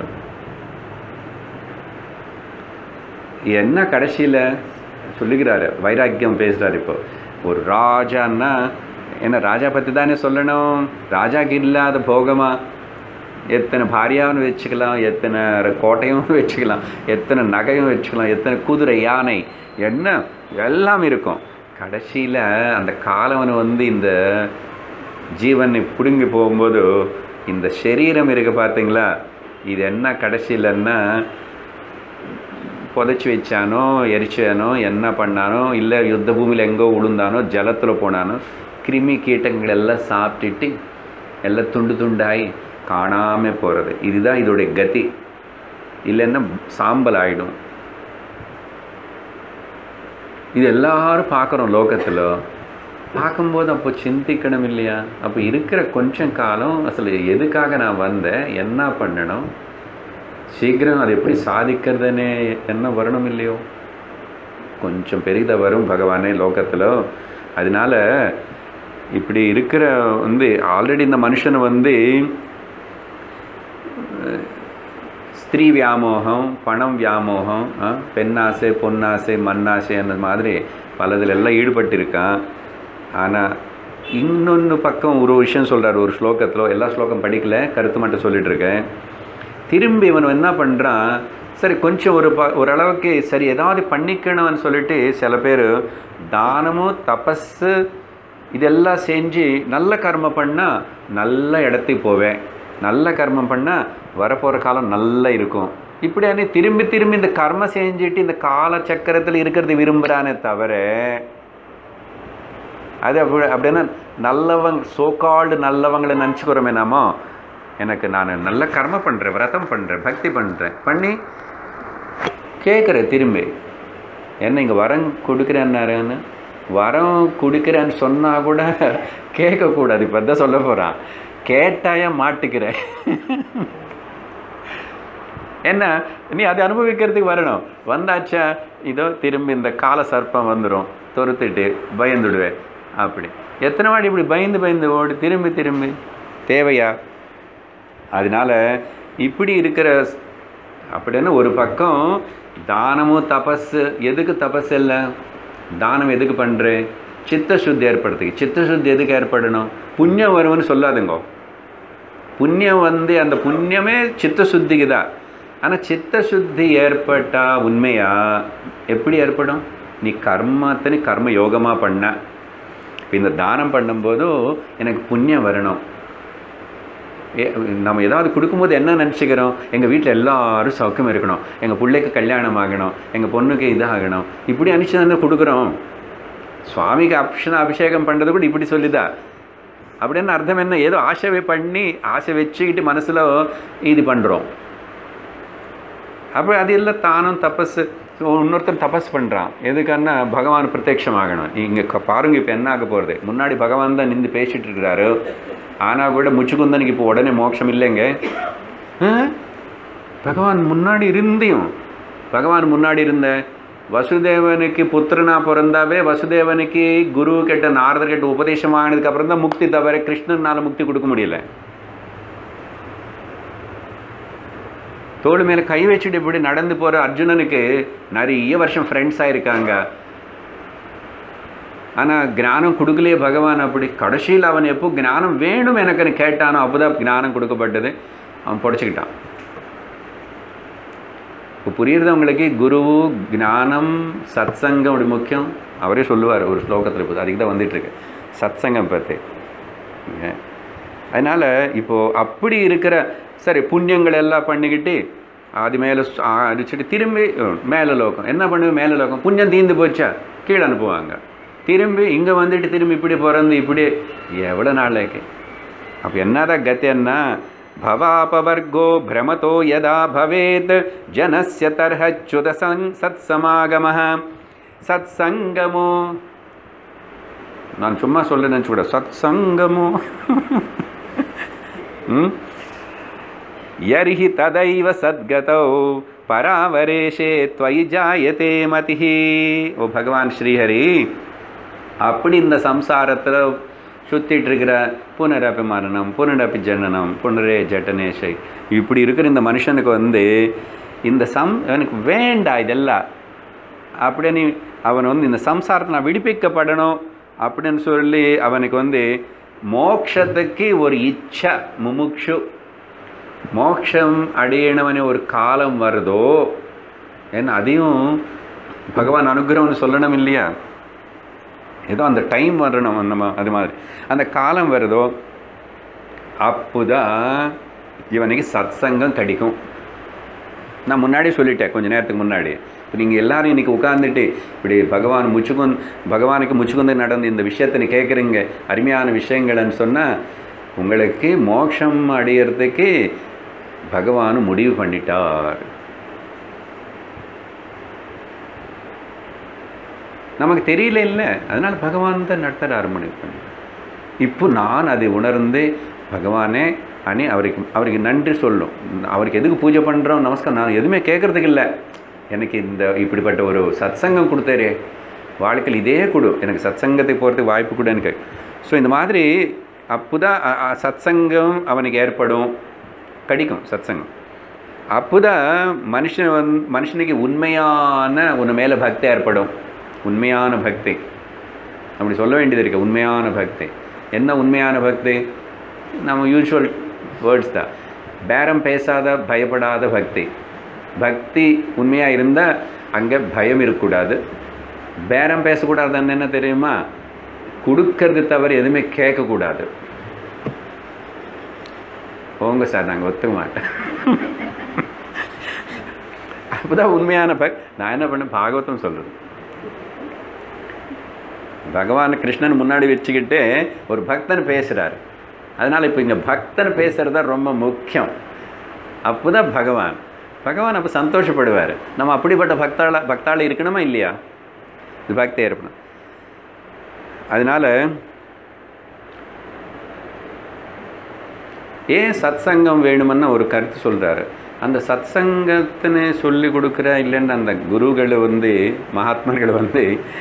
என்ன கடைசியில் சொல்லுகிறாரு வைராக்கியம் பேசுகிறார் இப்போ ஒரு ராஜான்னா என்ன ராஜா பற்றி தானே சொல்லணும் ராஜாக்கு இல்லாத போகமா எத்தனை பாரியாவும் வச்சுக்கலாம் எத்தனை கோட்டையும் வச்சுக்கலாம் எத்தனை நகையும் வச்சுக்கலாம் எத்தனை குதிரை யானை என்ன எல்லாம் இருக்கும் கடைசியில் அந்த காலவன் வந்து இந்த ஜீவனை பிடுங்கி போகும்போது இந்த சரீரம் இருக்கு பார்த்தீங்களா இது என்ன கடைசியிலன்னா புதைச்சி வச்சானோ எரிச்சானோ என்ன பண்ணானோ இல்லை யுத்த பூமியில் எங்கோ விழுந்தானோ ஜலத்தில் போனானோ கிருமி கீட்டங்கள் எல்லாம் சாப்பிட்டுட்டு எல்லாம் துண்டு துண்டாகி காணாமல் போகிறது இதுதான் இதோடைய கதி இல்லைன்னா சாம்பல் ஆகிடும் இது எல்லாரும் பார்க்குறோம் லோகத்தில் பார்க்கும்போது அப்போ சிந்திக்கணும் இல்லையா அப்போ இருக்கிற கொஞ்சம் காலம் அசல் எதுக்காக நான் வந்தேன் என்ன பண்ணணும் சீக்கிரம் அது எப்படி சாதிக்கிறதுன்னு என்ன வரணும் இல்லையோ கொஞ்சம் பெரிதாக வரும் பகவானே லோகத்தில் அதனால இப்படி இருக்கிற வந்து ஆல்ரெடி இந்த மனுஷன் வந்து அஹ், ஸ்திரீ வியாமோகம் பணம் வியாமோகம் ஆ, பெண்ணாசை பொன்னாசை மண்ணாசை அந்த மாதிரி பலதுல எல்லாம் ஈடுபட்டிருக்கான் ஆனால் இன்னொன்று பக்கம் ஒரு விஷயம் சொல்கிறார் ஒரு ஸ்லோகத்தில் எல்லா ஸ்லோகம் படிக்கல கருத்து மட்டும் சொல்லிட்டு இருக்கேன் திரும்பி இவன் என்ன பண்ணுறான் சரி கொஞ்சம் ஒரு ப ஓரளவுக்கு சரி ஏதாவது பண்ணிக்கணும்னு சொல்லிட்டு சில பேர் தானமும் தபஸு இதெல்லாம் செஞ்சு நல்ல கர்மம் பண்ணால் நல்ல இடத்துக்கு போவேன் நல்ல கர்மம் பண்ணால் வரப்போகிற காலம் நல்லா இருக்கும் இப்படியானே திரும்பி திரும்பி இந்த கர்மம் செஞ்சுட்டு இந்த கால சக்கரத்தில் இருக்கிறது விரும்புகிறானே தவிர அது அப்படி அப்படின்னா நல்லவங்க சோகால்டு நல்லவங்களை நினச்சிக்கிறோமே நாமோ எனக்கு நான் நல்ல கர்ம பண்ணுறேன் விரதம் பண்ணுறேன் பக்தி பண்ணுறேன் பண்ணி கேட்குறேன் திரும்பி என்ன இங்கே வரம் கொடுக்குறேன்னாருன்னு வரம் கொடுக்குறேன்னு சொன்னால் கூட கேட்கக்கூடாது இப்போ தான் சொல்ல போகிறான் கேட்டாயா மாட்டுக்கிறேன் என்ன நீ அதை அனுபவிக்கிறதுக்கு வரணும் வந்தாச்சா இதோ திரும்பி இந்த கால சர்ப்பம் வந்துடும் துரத்துட்டு பயந்துடுவேன் அப்படி எத்தனை வாட்டி இப்படி பயந்து பயந்து ஓடி திரும்பி திரும்பி தேவையா அதனால இப்படி இருக்கிற அப்படின்னு ஒரு பக்கம் தானமும் தபஸு எதுக்கு தபஸ் இல்லை தானம் எதுக்கு பண்ணுறேன் சித்த சுத்தி ஏற்படுத்துக்கு சித்த சுத்தி எதுக்கு ஏற்படணும் புண்ணியம் வரும்னு சொல்லாதுங்கோ புண்ணியம் வந்து அந்த புண்ணியமே சித்த சுத்திக்கு தான் ஆனால் சித்த சுத்தி ஏற்பட்டா உண்மையா எப்படி ஏற்படும் நீ கர்மத்தனி கர்ம யோகமாக பண்ண இப்போ இந்த தானம் பண்ணும்போதும் எனக்கு புண்ணியம் வரணும் ஏ- நம்ம ஏதாவது கொடுக்கும்போது என்ன நினச்சிக்கிறோம் எங்கள் வீட்டில் எல்லாரும் சௌக்கியம் இருக்கணும் எங்கள் பிள்ளைக்கு கல்யாணம் ஆகணும் எங்கள் பொண்ணுக்கு இதாகணும் இப்படி அனுப்பிச்சு தானே கொடுக்குறோம் சுவாமிக்கு அப்ஷன அபிஷேகம் பண்ணுறது கூட இப்படி சொல்லிதா அப்படின்னு அர்த்தம் என்ன ஏதோ ஆசைவை பண்ணி ஆசை வச்சுக்கிட்டு மனசில் இது பண்ணுறோம் அப்போ அது எல்லாம் தானும் தபஸ் இன்னொருத்தன் தபஸ் பண்ணுறான் எதுக்கான்னா பகவான் பிரத்யட்சம் ஆகணும் இங்கே பாருங்க இப்போ என்ன ஆக போகிறது முன்னாடி பகவான் தான் நின்று பேசிட்டு இருக்கிறாரு ஆனால் கூட முச்சுக்குந்தனுக்கு இப்போ உடனே மோட்சம் இல்லைங்க ஆ? பகவான் முன்னாடி இருந்தையும் பகவான் முன்னாடி இருந்த வசுதேவனுக்கு புத்திரனா பிறந்தாவே வசுதேவனுக்கு குரு கிட்ட நாரதர் கிட்ட உபதேசம் ஆனதுக்கு அப்புறம் தான் முக்தி தவிர கிருஷ்ணனால முக்தி கொடுக்க முடியல தோடு மேலே கை வச்சுட்டு இப்படி நடந்து போகிற அர்ஜுனனுக்கு நிறைய வருஷம் ஃப்ரெண்ட்ஸாக இருக்காங்க ஆனால் ஞானம் கொடுக்கலையே பகவான் அப்படி கடைசியில் அவன் எப்போ ஞானம் வேணும் எனக்குன்னு கேட்டானோ அப்போதான் ஞானம் கொடுக்கப்பட்டது அவன் புடச்சிக்கிட்டான் இப்போ புரியுறது உங்களுக்கு குரு ஞானம் சத்சங்கம் அப்படி முக்கியம் அவரே சொல்லுவார் ஒரு ஸ்லோகத்தில் இப்போ அதுக்கு தான் வந்துட்டுருக்கு சத்சங்கம் பற்றி அதனால் இப்போது அப்படி இருக்கிற சரி புண்ணியங்கள் எல்லாம் பண்ணிக்கிட்டு அது மேலே அடிச்சுட்டு திரும்பி அஹ், மேலே லோகம் என்ன பண்ணுவேன் மேலே லோகம் புண்ணியம் தீர்ந்து போச்சா கீழே அனுப்புவாங்க திரும்பி இங்கே வந்துட்டு திரும்பி இப்படி பிறந்து இப்படி எவ்வளோ நாளைக்கு அப்போ என்னதான் கத்தியன்னா भवापवर्गो भ्रमतो यदा भवेत् जनस्य तर्हच्युत सन् सत्समागमः सत्सङ्गमो நான் சும்மா சொல்ல நினச்சி கூட சத் சங்கமோ ம்? यर्हि तदैव सद्गतौ பராவரேஷே त्वयि ஜாயதே மதிஹி ஓ பகவான் ஸ்ரீஹரி அப்படி இந்த சம்சாரத்தில் சுற்றிட்டு இருக்கிற புனரப்பி மரணம் புனரப்பி ஜனனம் புனரே ஜட்டனேஷை இப்படி இருக்கிற இந்த மனுஷனுக்கு வந்து இந்த சம் எனக்கு வேண்டாம் இதெல்லாம் அப்படின்னு அவன் வந்து இந்த சம்சாரத்தை நான் விடுவிக்கப்படணும் அப்படின்னு சொல்லி அவனுக்கு வந்து மோக்ஷத்துக்கு ஒரு இச்சை முமுக்ஷு மோக்ஷம் அடையணும்னு ஒரு காலம் வருதோ ஏன்னா அதையும் பகவான் அனுகிரகம்னு சொல்லணும் இல்லையா ஏதோ அந்த டைம் வரணும் நம்ம அது மாதிரி அந்த காலம் வருதோ அப்போதான் இவனுக்கு சத்சங்கம் கிடைக்கும் நான் முன்னாடி சொல்லிட்டேன் கொஞ்ச நேரத்துக்கு முன்னாடி இப்போ நீங்கள் எல்லாரும் இன்றைக்கி உட்காந்துட்டு இப்படி பகவான் முச்சுக்குந் பகவானுக்கு முச்சுக்குந்து நடந்த இந்த விஷயத்தை நீ கேட்குறீங்க அருமையான விஷயங்கள்னு சொன்னால் உங்களுக்கு மோட்சம் அடையிறதுக்கு பகவான் முடிவு பண்ணிட்டார் நமக்கு தெரியல இல்லை அதனால் பகவான் தான் நடத்துகிற அர்ப்பணிப்பு பண்ணி இப்போ நான் அதை உணர்ந்து பகவானே அனே அவருக்கு அவருக்கு நன்றி சொல்லும் அவருக்கு எதுக்கு பூஜை பண்ணுறோம் நமஸ்காரம் நான் எதுவுமே கேட்குறதுக்கு இல்லை எனக்கு இந்த இப்படிப்பட்ட ஒரு சத்சங்கம் கொடுத்தாரே வாழ்க்கையில் இதே கொடு எனக்கு சத்சங்கத்தை போகிறதுக்கு வாய்ப்பு கொடு எனக்கு ஸோ இந்த மாதிரி அப்போதான் அ- அ- சத்சங்கம் அவனுக்கு ஏற்படும் கிடைக்கும் சத்சங்கம் அப்போதான் மனுஷன் வந் மனுஷனுக்கு உண்மையான உன் மேலே பக்தி ஏற்படும் உண்மையான பக்தி அப்படி சொல்ல வேண்டியது இருக்கு உண்மையான பக்தி என்ன உண்மையான பக்தி நம்ம யூஸ்வல் வேர்ட்ஸ் தான் பேரம் பேசாத பயப்படாத பக்தி பக்தி உண்மையாக இருந்தால் அங்கே பயம் இருக்கக்கூடாது பேரம் பேசக்கூடாதுன்னு என்ன தெரியுமா கொடுக்கறது தவிர எதுவுமே கேட்கக்கூடாது போங்க சார் நாங்கள் ஒத்துக்க மாட்டேன் அப்போதான் உண்மையான பக் நான் என்ன பண்ணேன் பாகவதம் சொல்கிறது பகவான் கிருஷ்ணன் முன்னாடி வச்சுக்கிட்டு ஒரு பக்தன் பேசுகிறாரு அதனால் இப்போ இங்கே பக்தன் பேசுகிறது தான் ரொம்ப முக்கியம் அப்போ தான் பகவான் பகவான் அப்போ சந்தோஷப்படுவார் நம்ம அப்படிப்பட்ட பக்தாள பக்தாள் இருக்கணுமா இல்லையா இது பக்தி ஏற்படும் அதனால் ஏன் சத்சங்கம் வேணுமென்னு ஒரு கருத்து சொல்கிறாரு அந்த சத்சங்கத்தின்னு சொல்லி கொடுக்குற இல்லைன்னு அந்த குருகள் வந்து மகாத்மர்கள் வந்து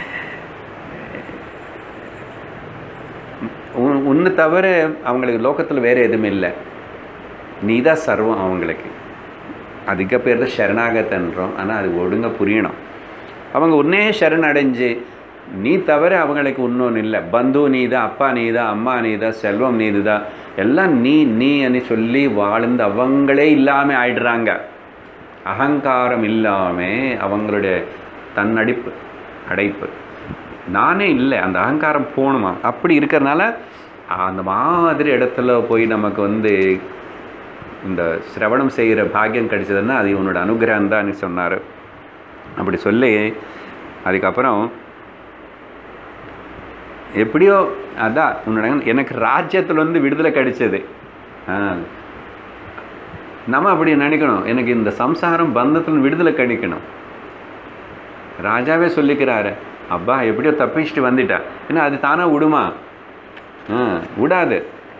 உன்- உன்னை தவிர அவங்களுக்கு லோகத்தில் வேறு எதுவுமே இல்லை நீ தான் சர்வம் அவங்களுக்கு அதுக்கு பேர் தான் சரணாகத்தன்றோம் ஆனால் அது ஒழுங்கா புரியணும் அவங்க உன்னே சரணடைஞ்சு நீ தவிர அவங்களுக்கு இன்னொன்று இல்லை பந்து நீ தான் அப்பா நீ தான் அம்மா நீ தான் செல்வம் நீ தான் எல்லாம் நீ நீ అని சொல்லி வாழ்ந்து அவங்களே இல்லாமல் ஆயிடுறாங்க அகங்காரம் இல்லாமல் அவங்களுடைய தன்னடிப்பு அடைப்பு நானே இல்லை அந்த அகங்காரம் போகணுமா அப்படி இருக்கிறதுனால அந்த மாதிரி இடத்துல போய் நமக்கு வந்து இந்த சிரவணம் செய்கிற பாக்கியம் கிடைச்சதுன்னா அது இவனோட அனுகிரகம் தான் சொன்னார் அப்படி சொல்லி அதுக்கப்புறம் எப்படியோ அதான் உன்னோட எனக்கு ராஜ்யத்துலேருந்து விடுதலை கிடைச்சது ஆ நம்ம அப்படி நினைக்கணும் எனக்கு இந்த சம்சாரம் பந்தத்தில் விடுதலை கிடைக்கணும் ராஜாவே சொல்லிக்கிறாரு அப்பா எப்படியோ தப்பிச்சுட்டு வந்துட்டா ஏன்னா அது தானே விடுமா ஆ விடாது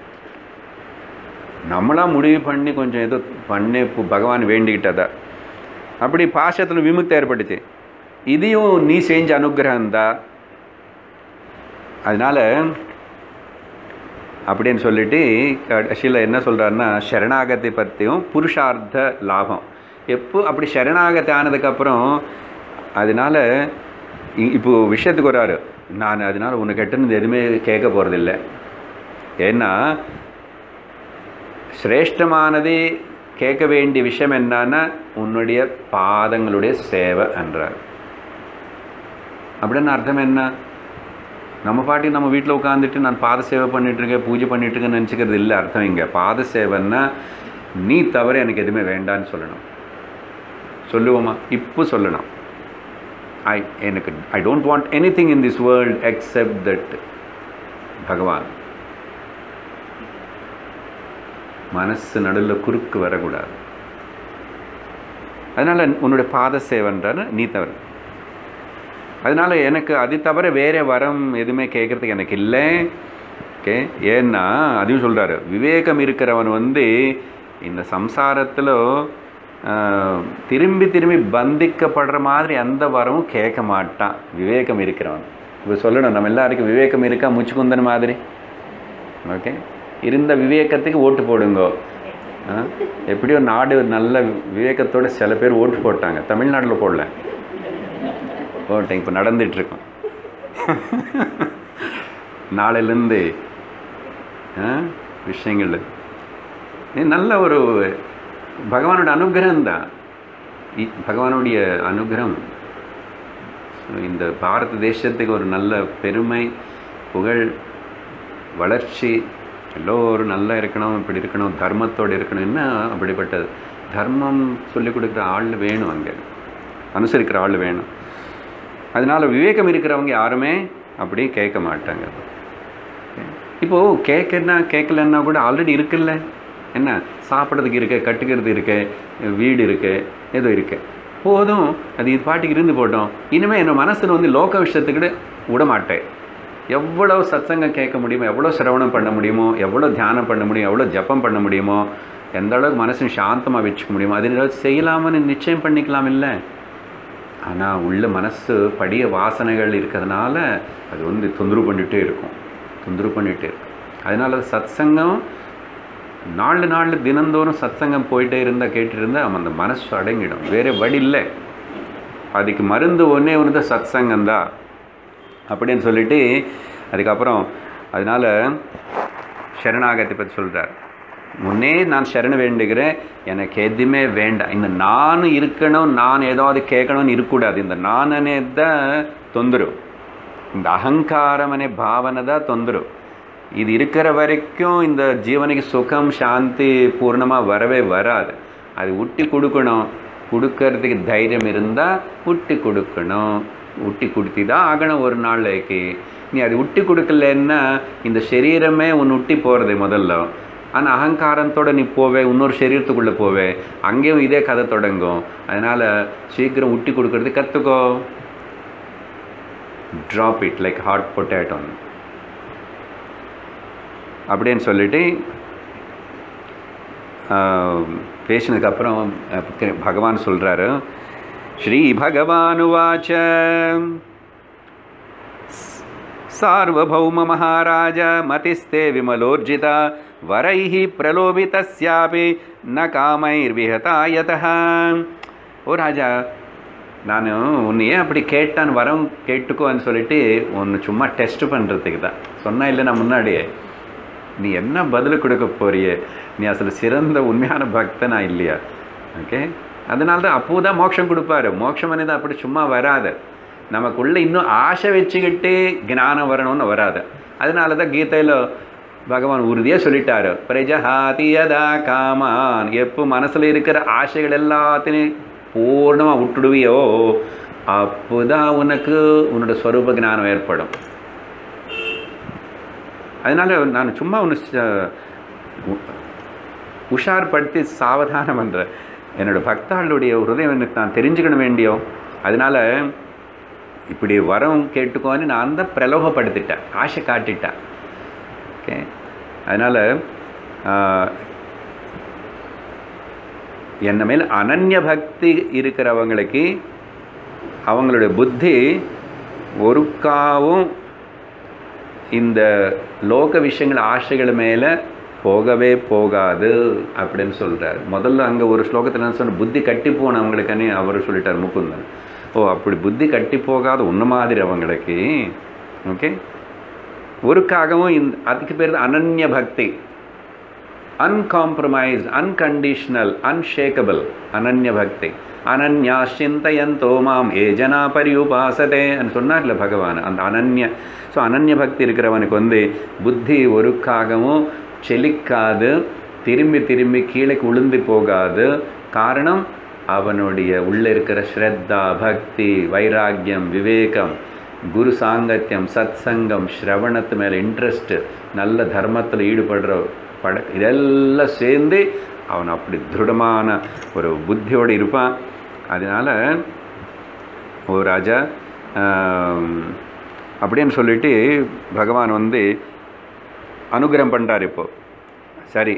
நம்மளா முடிவு பண்ணி கொஞ்சம் ஏதோ பண்ணி பு- பகவான் வேண்டிக்கிட்டதா அப்படி பாசத்தில் விமுக்தி ஏற்பட்டுச்சு இதையும் நீ செஞ்ச அனுகிரகம் தான் அதனால் அப்படின்னு சொல்லிட்டு கடைசியில் என்ன சொல்கிறாருன்னா சரணாகத்தை பற்றியும் புருஷார்த்த லாபம் எப்போ அப்படி சரணாகதி ஆனதுக்கப்புறம் அதனால் இப்போ விஷயத்துக்கு வராரு நான் அதனால் உனக்கு கெட்டது எதுவுமே கேட்க போகிறதில்ல ஏன்னா சிரேஷ்டமானது கேட்க வேண்டிய விஷயம் என்னன்னா உன்னுடைய பாதங்களுடைய சேவை என்றார் அப்படின்னு அர்த்தம் என்ன நம்ம பாட்டி நம்ம வீட்டில் உட்காந்துட்டு நான் பாத சேவை பண்ணிட்டு இருக்கேன் பூஜை பண்ணிட்டு இருக்கேன்னு நினச்சிக்கிறது இல்லை அர்த்தம் இங்கே பாத சேவைன்னா நீ தவிர எனக்கு எதுவுமே வேண்டான்னு சொல்லணும் சொல்லுவோமா இப்போ சொல்லணும் ஐ எனக்கு I don't want anything in this world except that பகவான் மனசு நடுவில் குறுக்கு வரக்கூடாது அதனால் உன்னுடைய பாத சேவன்றாரு நீ தவிர அதனால் எனக்கு அது தவிர வேறு வரம் எதுவுமே கேட்குறதுக்கு எனக்கு இல்லை ஓகே ஏன்னா அதையும் சொல்கிறாரு விவேகம் இருக்கிறவன் வந்து இந்த சம்சாரத்தில் திரும்பி திரும்பி பந்திக்கப்படுற மாதிரி எந்த வரமும் கேட்க மாட்டான் விவேகம் இருக்கிறவன் இப்போ சொல்லணும் நம்ம எல்லாருக்கும் விவேகம் இருக்கா முச்சுக்குந்தன் மாதிரி ஓகே இருந்த விவேகத்துக்கு ஓட்டு போடுங்கோ ஆ? எப்படியோ நாடு நல்ல விவேகத்தோட சில பேர் ஓட்டு போட்டாங்க தமிழ்நாட்டில் போடல போட்டேன் இப்போ நடந்துட்டுருக்கோம் நாளையிலேருந்து விஷயங்கள் இது நல்ல ஒரு பகவானோட அனுகிரகம் தான் இ- பகவானுடைய அனுகிரகம் So, இந்த பாரத தேசத்துக்கு ஒரு நல்ல பெருமை புகழ் வளர்ச்சி எல்லோரும் நல்லா இருக்கணும் இப்படி இருக்கணும் தர்மத்தோடு இருக்கணும் என்ன அப்படிப்பட்டது தர்மம் சொல்லிக் கொடுக்குற ஆள் வேணும் அங்கே அனுசரிக்கிற ஆள் வேணும் அதனால் விவேகம் இருக்கிறவங்க யாருமே அப்படி கேட்க மாட்டாங்க இப்போது கேட்கனா கேட்கலன்னா கூட ஆல்ரெடி இருக்குல்ல என்ன சாப்பிட்றதுக்கு இருக்கு கட்டுக்கிறது இருக்கு வீடு இருக்கு ஏதோ இருக்கு போதும் அது இது பாட்டுக்கு இருந்து போட்டோம் இனிமேல் என் மனசில் வந்து லோக விஷயத்துக்கு விட மாட்டேன் எவ்வளோ சத்சங்கம் கேட்க முடியுமோ எவ்வளோ சிரவணம் பண்ண முடியுமோ எவ்வளோ தியானம் பண்ண முடியும் எவ்வளோ ஜபம் பண்ண முடியுமோ எந்த அளவுக்கு மனசை சாந்தமாக வச்சுக்க முடியுமோ அது ஏதாவது செய்யலாமான்னு நிச்சயம் பண்ணிக்கலாம் இல்லை ஆனால் உள்ள மனசு படிய வாசனைகள் இருக்கிறதுனால அது வந்து தொந்தரவு பண்ணிகிட்டே இருக்கும் தொந்தரவு பண்ணிகிட்டே இருக்கும் அதனால அது சத்சங்கம் நாலு நாள் தினந்தோறும் சத்சங்கம் போயிட்டே இருந்தால் கேட்டுட்டு இருந்தால் அவன் அந்த மனசு அடங்கிடும் வேறு வழி இல்லை அதுக்கு மருந்து ஒன்றே ஒன்று தான் சத்சங்கம் தான் அப்படின்னு சொல்லிட்டு அதுக்கப்புறம் அதனால் சரணாகத்தை பற்றி சொல்கிறார் முன்னே நான் சரண வேண்டுகிறேன் எனக்கு எதுவுமே வேண்டாம் இந்த நான் இருக்கணும் நான் ஏதாவது கேட்கணும்னு இருக்கக்கூடாது இந்த நான் தான் தொந்தரவு இந்த அகங்காரம் அనే భావన தான் தொந்தரவு இது இருக்கிற வரைக்கும் இந்த ஜீவனுக்கு சுகம் சாந்தி பூர்ணமாக வரவே வராது அது விட்டு கொடுக்கணும் கொடுக்கறதுக்கு தைரியம் இருந்தால் விட்டு கொடுக்கணும் விட்டு கொடுத்தி தான் ஆகணும் ஒரு நாளைக்கு நீ அது விட்டு கொடுக்கலன்னா இந்த சரீரமே உன் விட்டி போகிறது முதல்ல ஆனால் அகங்காரத்தோட நீ போவே இன்னொரு சரீரத்துக்குள்ளே போவே அங்கேயும் இதே கதை தொடங்கும் அதனால் சீக்கிரம் விட்டு கொடுக்கறது கற்றுக்கோ drop it like hot potato அப்படின்னு சொல்லிட்டு பேசினதுக்கப்புறம் அஹ், பகவான் சொல்கிறாரு ஸ்ரீ பகவானுவாச்ச சார்வபௌம மகாராஜ மதிஸ்தே விமலோர்ஜித வரைஹி பிரலோபிதஸ்யாபி ந காமைர்விஹதாயதः ஓ ராஜா நான் உன்னை ஏன் அப்படி கேட்டான் வரம் கேட்டுக்கோன்னு சொல்லிட்டு ஒன்று சும்மா டெஸ்ட் பண்ணுறதுக்கு தான் சொன்னா இல்லை நான் முன்னாடியே நீ என்ன பதில் கொடுக்க போறியே நீ அசல் சிறந்த உண்மையான பக்தனா இல்லையா ஓகே அதனால தான் அப்போ தான் மோட்சம் கொடுப்பாரு மோட்சம் అనేది அப்படி சும்மா வராது நமக்குள்ளே இன்னும் ஆசை வச்சுக்கிட்டு ஞானம் வரணும்னு வராது அதனால தான் கீதையில் பகவான் உறுதியாக சொல்லிட்டாரு பிரஜஹாதி யதா காமான் எப்போ மனசில் இருக்கிற ஆசைகள் எல்லாத்தையும் பூர்ணமாக விட்டுடுவியோ அப்போதான் உனக்கு உன்னோட ஸ்வரூப ஞானம் ஏற்படும் அதனால் நான் சும்மா ஒன்று உஷார்படுத்தி சாவதானம் பண்ணுறேன் என்னோட பக்தாளுடைய ஹிருதயம் எனக்கு நான் தெரிஞ்சுக்கணும் வேண்டியோ அதனால் இப்படி வரம் கேட்டுக்கோன்னு நான் தான் பிரலோகப்படுத்திட்டேன் ஆசை காட்டிட்டேன் ஓகே அதனால் என்ன மேல் அனன்ய பக்தி இருக்கிறவங்களுக்கு அவங்களுடைய புத்தி ஒருக்காவும் இந்த லோக விஷயங்கள் ஆசைகள் மேலே போகவே போகாது அப்படின்னு சொல்கிறார் முதல்ல அங்கே ஒரு ஸ்லோகத்தில் என்ன சொன்ன புத்தி கட்டி போனவங்களுக்குன்னு அவர் சொல்லிட்டார் முகுந்தன் ஓ அப்படி புத்தி கட்டி போகாத உன்ன மாதிரி அவங்களுக்கு ஓகே ஒருக்காகவும் இந்த அதுக்கு பேர் தான் அனன்ய பக்தி அன்காம்ப்ரமைஸ்ட் அன்கண்டிஷனல் அன்ஷேக்கபிள் அனன்ய பக்தி அனன்யா சிந்தையந்தோ மாம் ஏ ஜனா பரியுபாசதே சொன்னார்ல பகவான் அந்த அனன்ய ஸோ அனன்ய பக்தி இருக்கிறவனுக்கு வந்து புத்தி ஒருக்காகவும் செலிக்காது திரும்பி திரும்பி கீழே உளுந்து போகாது காரணம் அவனுடைய உள்ளே இருக்கிற ஸ்ரத்தா பக்தி வைராக்கியம் விவேகம் குரு சாங்கத்தியம் சத் சங்கம் ஸ்ரவணத்து மேலே இன்ட்ரெஸ்ட்டு நல்ல தர்மத்தில் ஈடுபடுற பட இதெல்லாம் சேர்ந்து அவன் அப்படி திருடமான ஒரு புத்தியோடு இருப்பான் அதனால் ஓ ராஜா ஆம், அப்படின்னு சொல்லிட்டு பகவான் வந்து அனுகிரகம் பண்ணுறார் இப்போ சரி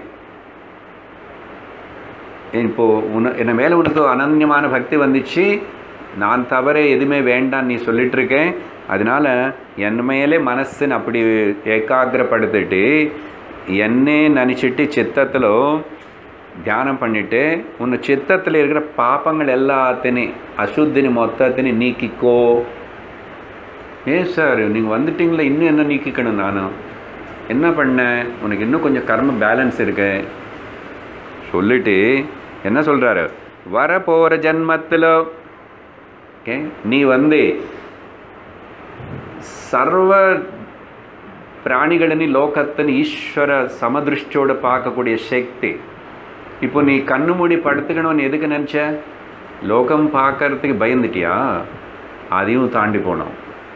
இப்போ உன என்னை மேலே உனக்கு அனன்யமான பக்தி வந்துச்சு நான் தவிர எதுவுமே வேண்டாம் நீ சொல்லிட்டு இருக்கேன் அதனால என் மேலே மனசுன்னு அப்படி ஏகாகிரப்படுத்திட்டு என்னே நினச்சிட்டு சித்தத்தில் தியானம் பண்ணிட்டு உன்னை சித்தத்தில் இருக்கிற பாப்பங்கள் எல்லாத்தையும் அசுத்தினி மொத்தத்தினையும் நீக்கிக்கோ ஏன் சார் நீங்கள் வந்துட்டீங்களே இன்னும் என்ன நீக்கிக்கணும் நானும் என்ன பண்ணேன் உனக்கு இன்னும் கொஞ்சம் கர்ம பேலன்ஸ் இருக்கு சொல்லிட்டு என்ன சொல்கிறாரு வரப்போகிற ஜன்மத்தில் ஓகே நீ வந்து சர்வ ಪ್ರಾಣಿಗಳನ್ನ ಲೋಕತ್ತನ್ನು ಈಶ್ವರ ಸಮದೃಷ್ಟಿಯೋட பார்க்கக்கூடிய சக்தி இப்போ நீ கண்ணு மூடி படுத்துக்கணும்னு எதுக்கு நினச்ச லோகம் பார்க்கறதுக்கு பயந்துட்டியா அதையும் தாண்டி போனோம்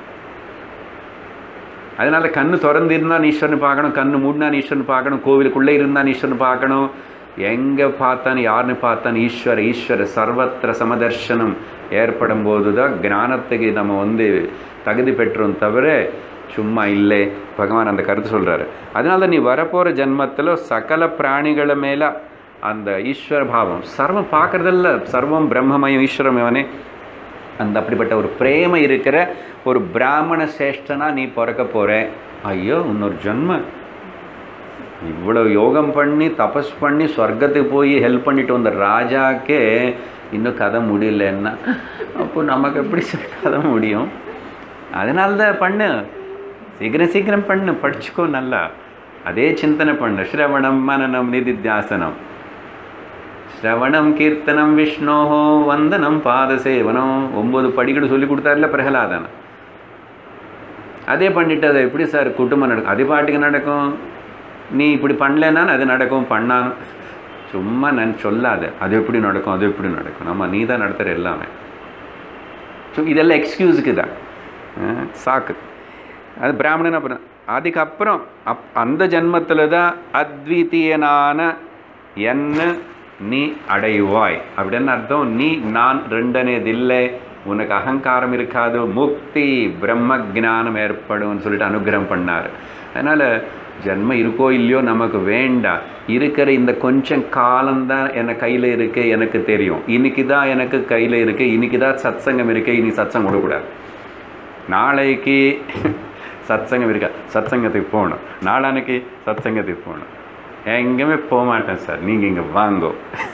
அதனால கண்ணு திறந்து இருந்தால் ஈஸ்வரன் பார்க்கணும் கண்ணு மூடினா ஈஸ்வரன் பார்க்கணும் கோவிலுக்குள்ளே இருந்தால் ஈஸ்வரன் பார்க்கணும் எங்கே பார்த்தாலும் யாருன்னு பார்த்தாலும் ஈஸ்வர ஈஸ்வர சர்வத்திர சமதர்சனம் ஏற்படும் போது தான் ஞானத்துக்கு நம்ம வந்து தகுதி பெற்றோம் தவிர சும்மா இல்லை பகவான் அந்த கருத்து சொல்கிறாரு அதனால நீ வரப்போகிற ஜென்மத்தில் சகல பிராணிகள மேலே அந்த ஈஸ்வர பாவம் சர்வம் பார்க்குறதில்ல சர்வம் பிரம்மமயம் ஈஸ்வரமயவனே அந்த அப்படிப்பட்ட ஒரு பிரேம இருக்கிற ஒரு பிராமண சேஷ்டனா நீ பிறக்க போகிற ஐயோ இன்னொரு ஜென்ம இவ்வளோ யோகம் பண்ணி தபஸ் பண்ணி சொர்க்கத்துக்கு போய் ஹெல்ப் பண்ணிட்டு வந்த ராஜாக்கே இன்னும் கதை முடியலன்னா அப்போ நமக்கு எப்படி சார் கதை முடியும் அதனால தான் பண்ணு சீக்கிரம் சீக்கிரம் பண்ணு படிச்சுக்கோ நல்லா அதே சிந்தனை பண்ணு ஸ்ரவணம் மனநம் நிதித்தியாசனம் ஸ்ரவணம் கீர்த்தனம் விஷ்ணோஹோ வந்தனம் பாதசேவனம் ஒம்பது படிக்கட்டு சொல்லி கொடுத்தாருல பிரகலாதன் அதே பண்ணிட்டு அதை எப்படி சார் குடும்பம் நடக்கும் அது பாட்டுக்கு நடக்கும் நீ இப்படி பண்ணலன்னா அது நடக்கும் பண்ணான் சும்மா நான் சொல்லாத அது எப்படி நடக்கும் அது எப்படி நடக்கும் நம்ம நீ தான் நடத்துகிற எல்லாமே ஸோ இதெல்லாம் எக்ஸ்கியூஸுக்கு தான் அஹ், சாக்கு அது பிராமணன் அப்புறம் அதுக்கப்புறம் அப் அந்த ஜென்மத்தில் தான் அத்விதீயனான என்ன நீ அடைவாய் அப்படின்னு அர்த்தம் நீ நான் ரெண்டனேது இல்லை உனக்கு அகங்காரம் இருக்காது முக்தி பிரம்ம ஞானம் ஏற்படும்னு சொல்லிட்டு அனுகிரகம் பண்ணார் அதனால் ஜென்மம் இருக்கோ இல்லையோ நமக்கு வேண்டாம் இருக்கிற இந்த கொஞ்சம் காலம்தான் என் கையில் இருக்கு எனக்கு தெரியும் இன்னைக்கு தான் எனக்கு கையில் இருக்கு இன்னைக்கு தான் சத்சங்கம் இருக்கு இனி சத்சங்கம் விடக்கூடாது நாளைக்கு சத்சங்கம் இருக்கா சத்சங்கத்துக்கு போகணும் நாளானைக்கு சத்சங்கத்துக்கு போகணும் எங்கேயுமே போக மாட்டேன் சார் நீங்கள் இங்கே வாங்கோ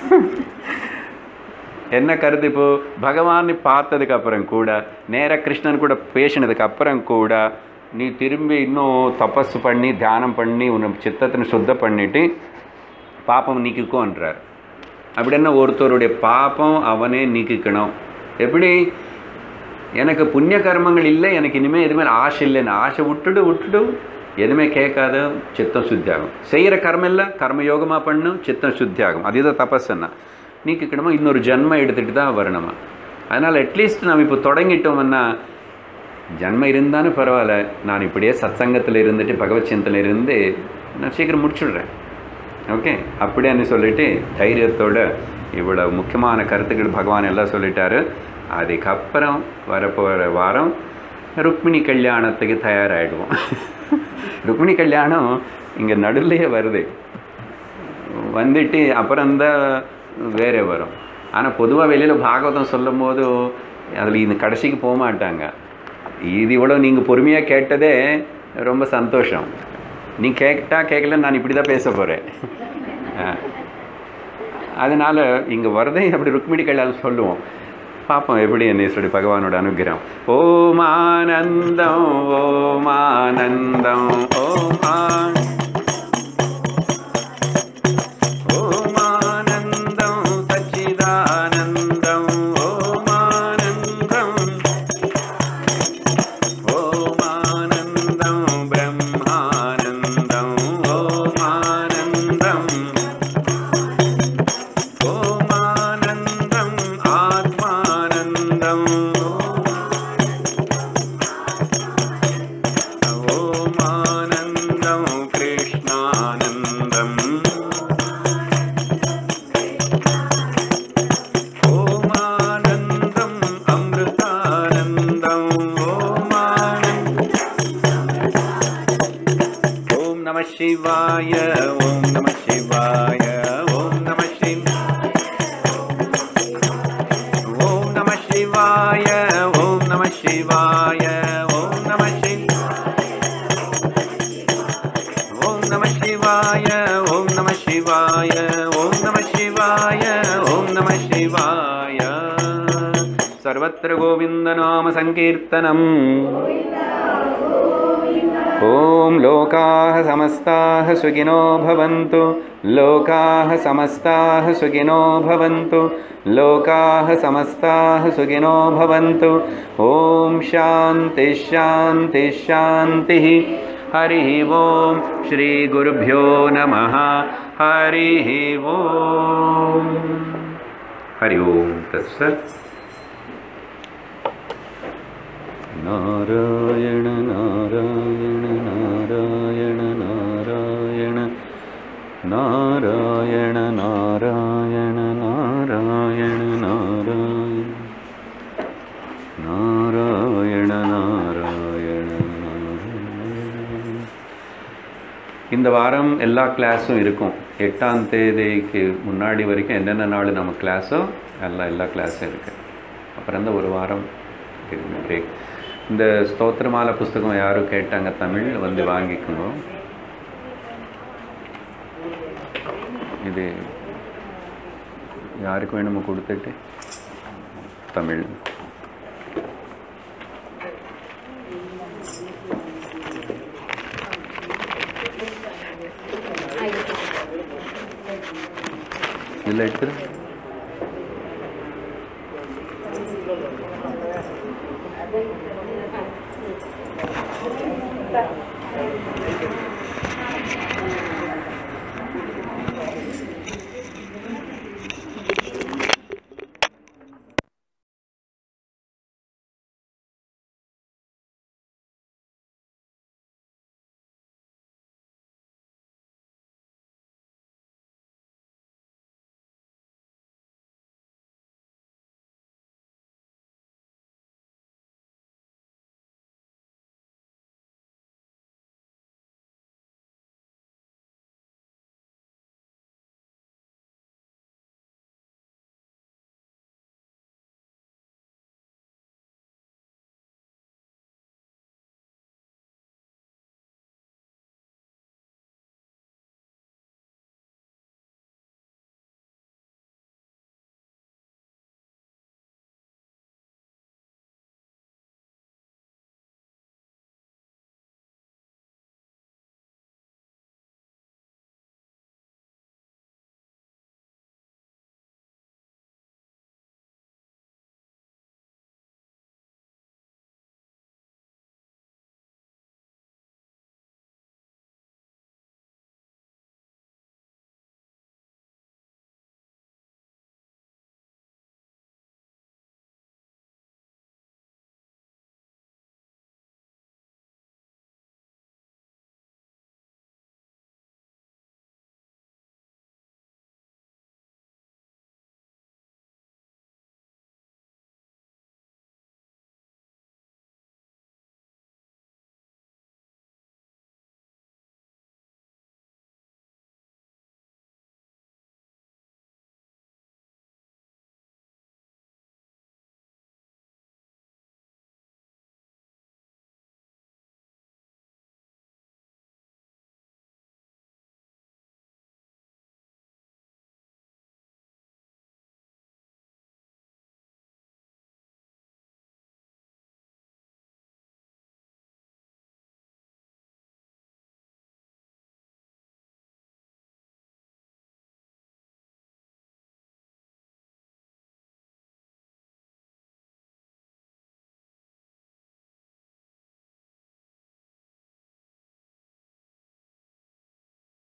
என்ன கருத்து இப்போ பகவானை பார்த்ததுக்கு அப்புறம் கூட நேராக கிருஷ்ணன் கூட பேசினதுக்கு அப்புறம் கூட நீ திரும்பி இன்னும் தபஸ் பண்ணி தியானம் பண்ணி உன்னை சித்தத்தினை சுத்தம் பண்ணிட்டு பாப்பம் நீக்கிக்கோன்றார் அப்படின்னா ஒருத்தருடைய பாப்பம் அவனே நீக்கிக்கணும் எப்படி எனக்கு புண்ணிய கர்மங்கள் இல்லை எனக்கு இனிமேல் எதுவுமே ஆசை இல்லைன்னு ஆசை விட்டுடு விட்டுடு எதுவுமே கேட்காத சித்தம் சுத்தியாகும் செய்கிற கர்மம் இல்லை கர்மயோகமாக பண்ணும் சித்தம் சுத்தியாகும் அதுதான் தபஸ்ன்னா நீக்கிக்கணுமா இன்னொரு ஜென்மம் எடுத்துகிட்டு தான் வரணுமா அதனால் அட்லீஸ்ட் நம்ம இப்போ தொடங்கிட்டோம்னா ஜன்மம் இருந்தாலும் பரவாயில்ல நான் இப்படியே சத்சங்கத்தில் இருந்துட்டு பகவத் சிந்தனையில் இருந்து நான் சீக்கிரம் முடிச்சுடுறேன் ஓகே அப்படின்னு சொல்லிட்டு தைரியத்தோட இவ்வளோ முக்கியமான கருத்துக்கள் பகவான் எல்லாம் சொல்லிட்டாரு அதுக்கப்புறம் வரப்போகிற வாரம் ருக்மிணி கல்யாணத்துக்கு தயாராகிடுவோம் ருக்மிணி கல்யாணம் இங்கே நடுவுலையே வருது வந்துட்டு அப்புறம்தான் வேறே வரும் ஆனால் பொதுவாக வெளியில் பாகவதம் சொல்லும் போது அதில் இந்த கடைசிக்கு போக மாட்டாங்க இது இவ்வளோ நீங்கள் பொறுமையாக கேட்டதே ரொம்ப சந்தோஷம் நீ கேட்டா கேட்கல நான் இப்படி தான் பேச போகிறேன் அதனால் இங்கே வரதே அப்படி ருக்மிணி கல்யாணம் சொல்லுவோம் பார்ப்போம் எப்படி என்ன சொல்லி பகவானோட அனுகிரகம் ஓம் ஆனந்தம் ஓம் ஆனந்தம் ஓம் ஆ शिवाय ॐ नमः शिवाय ॐ नमः शिव ॐ नमः शिवाय ॐ नमः शिवाय ॐ नमः शिव ॐ नमः शिवाय ॐ नमः शिवाय ॐ नमः शिवाय ॐ नमः शिवाय सर्वत्र गोविन्दनामसङ्कीर्तनम् ॐ लोकाः समस्ताः सुखिनो भवन्तु लोकाः समस्ताः सुखिनो भवन्तु लोकाः समस्ताः सुखिनो भवन्तु ॐ शान्तिः शान्तिः शान्तिः हरिः ॐ श्रीगुरुभ्यो नमः हरिः ॐ हरि ओं तत्सत् नारायण नारायण नारायण नारायण नारायण नारायण नारायण नारायण நாராயண நாராயண நாராயண. இந்த வாரம் எல்லா கிளாஸும் இருக்கும் எட்டாம் தேதிக்கு முன்னாடி வரைக்கும் என்னென்ன நாள் நம்ம கிளாஸோ எல்லாம் எல்லா கிளாஸும் இருக்குது அப்புறம் இந்த ஒரு வாரம் பிரேக் இந்த ஸ்தோத்திரமால புஸ்தகம் யாரும் கேட்டாங்க தமிழ் வந்து வாங்கிக்கணும் இது யாருக்கு வேணுமோ கொடுத்துட்டு தமிழ் இதில் எடுத்துரு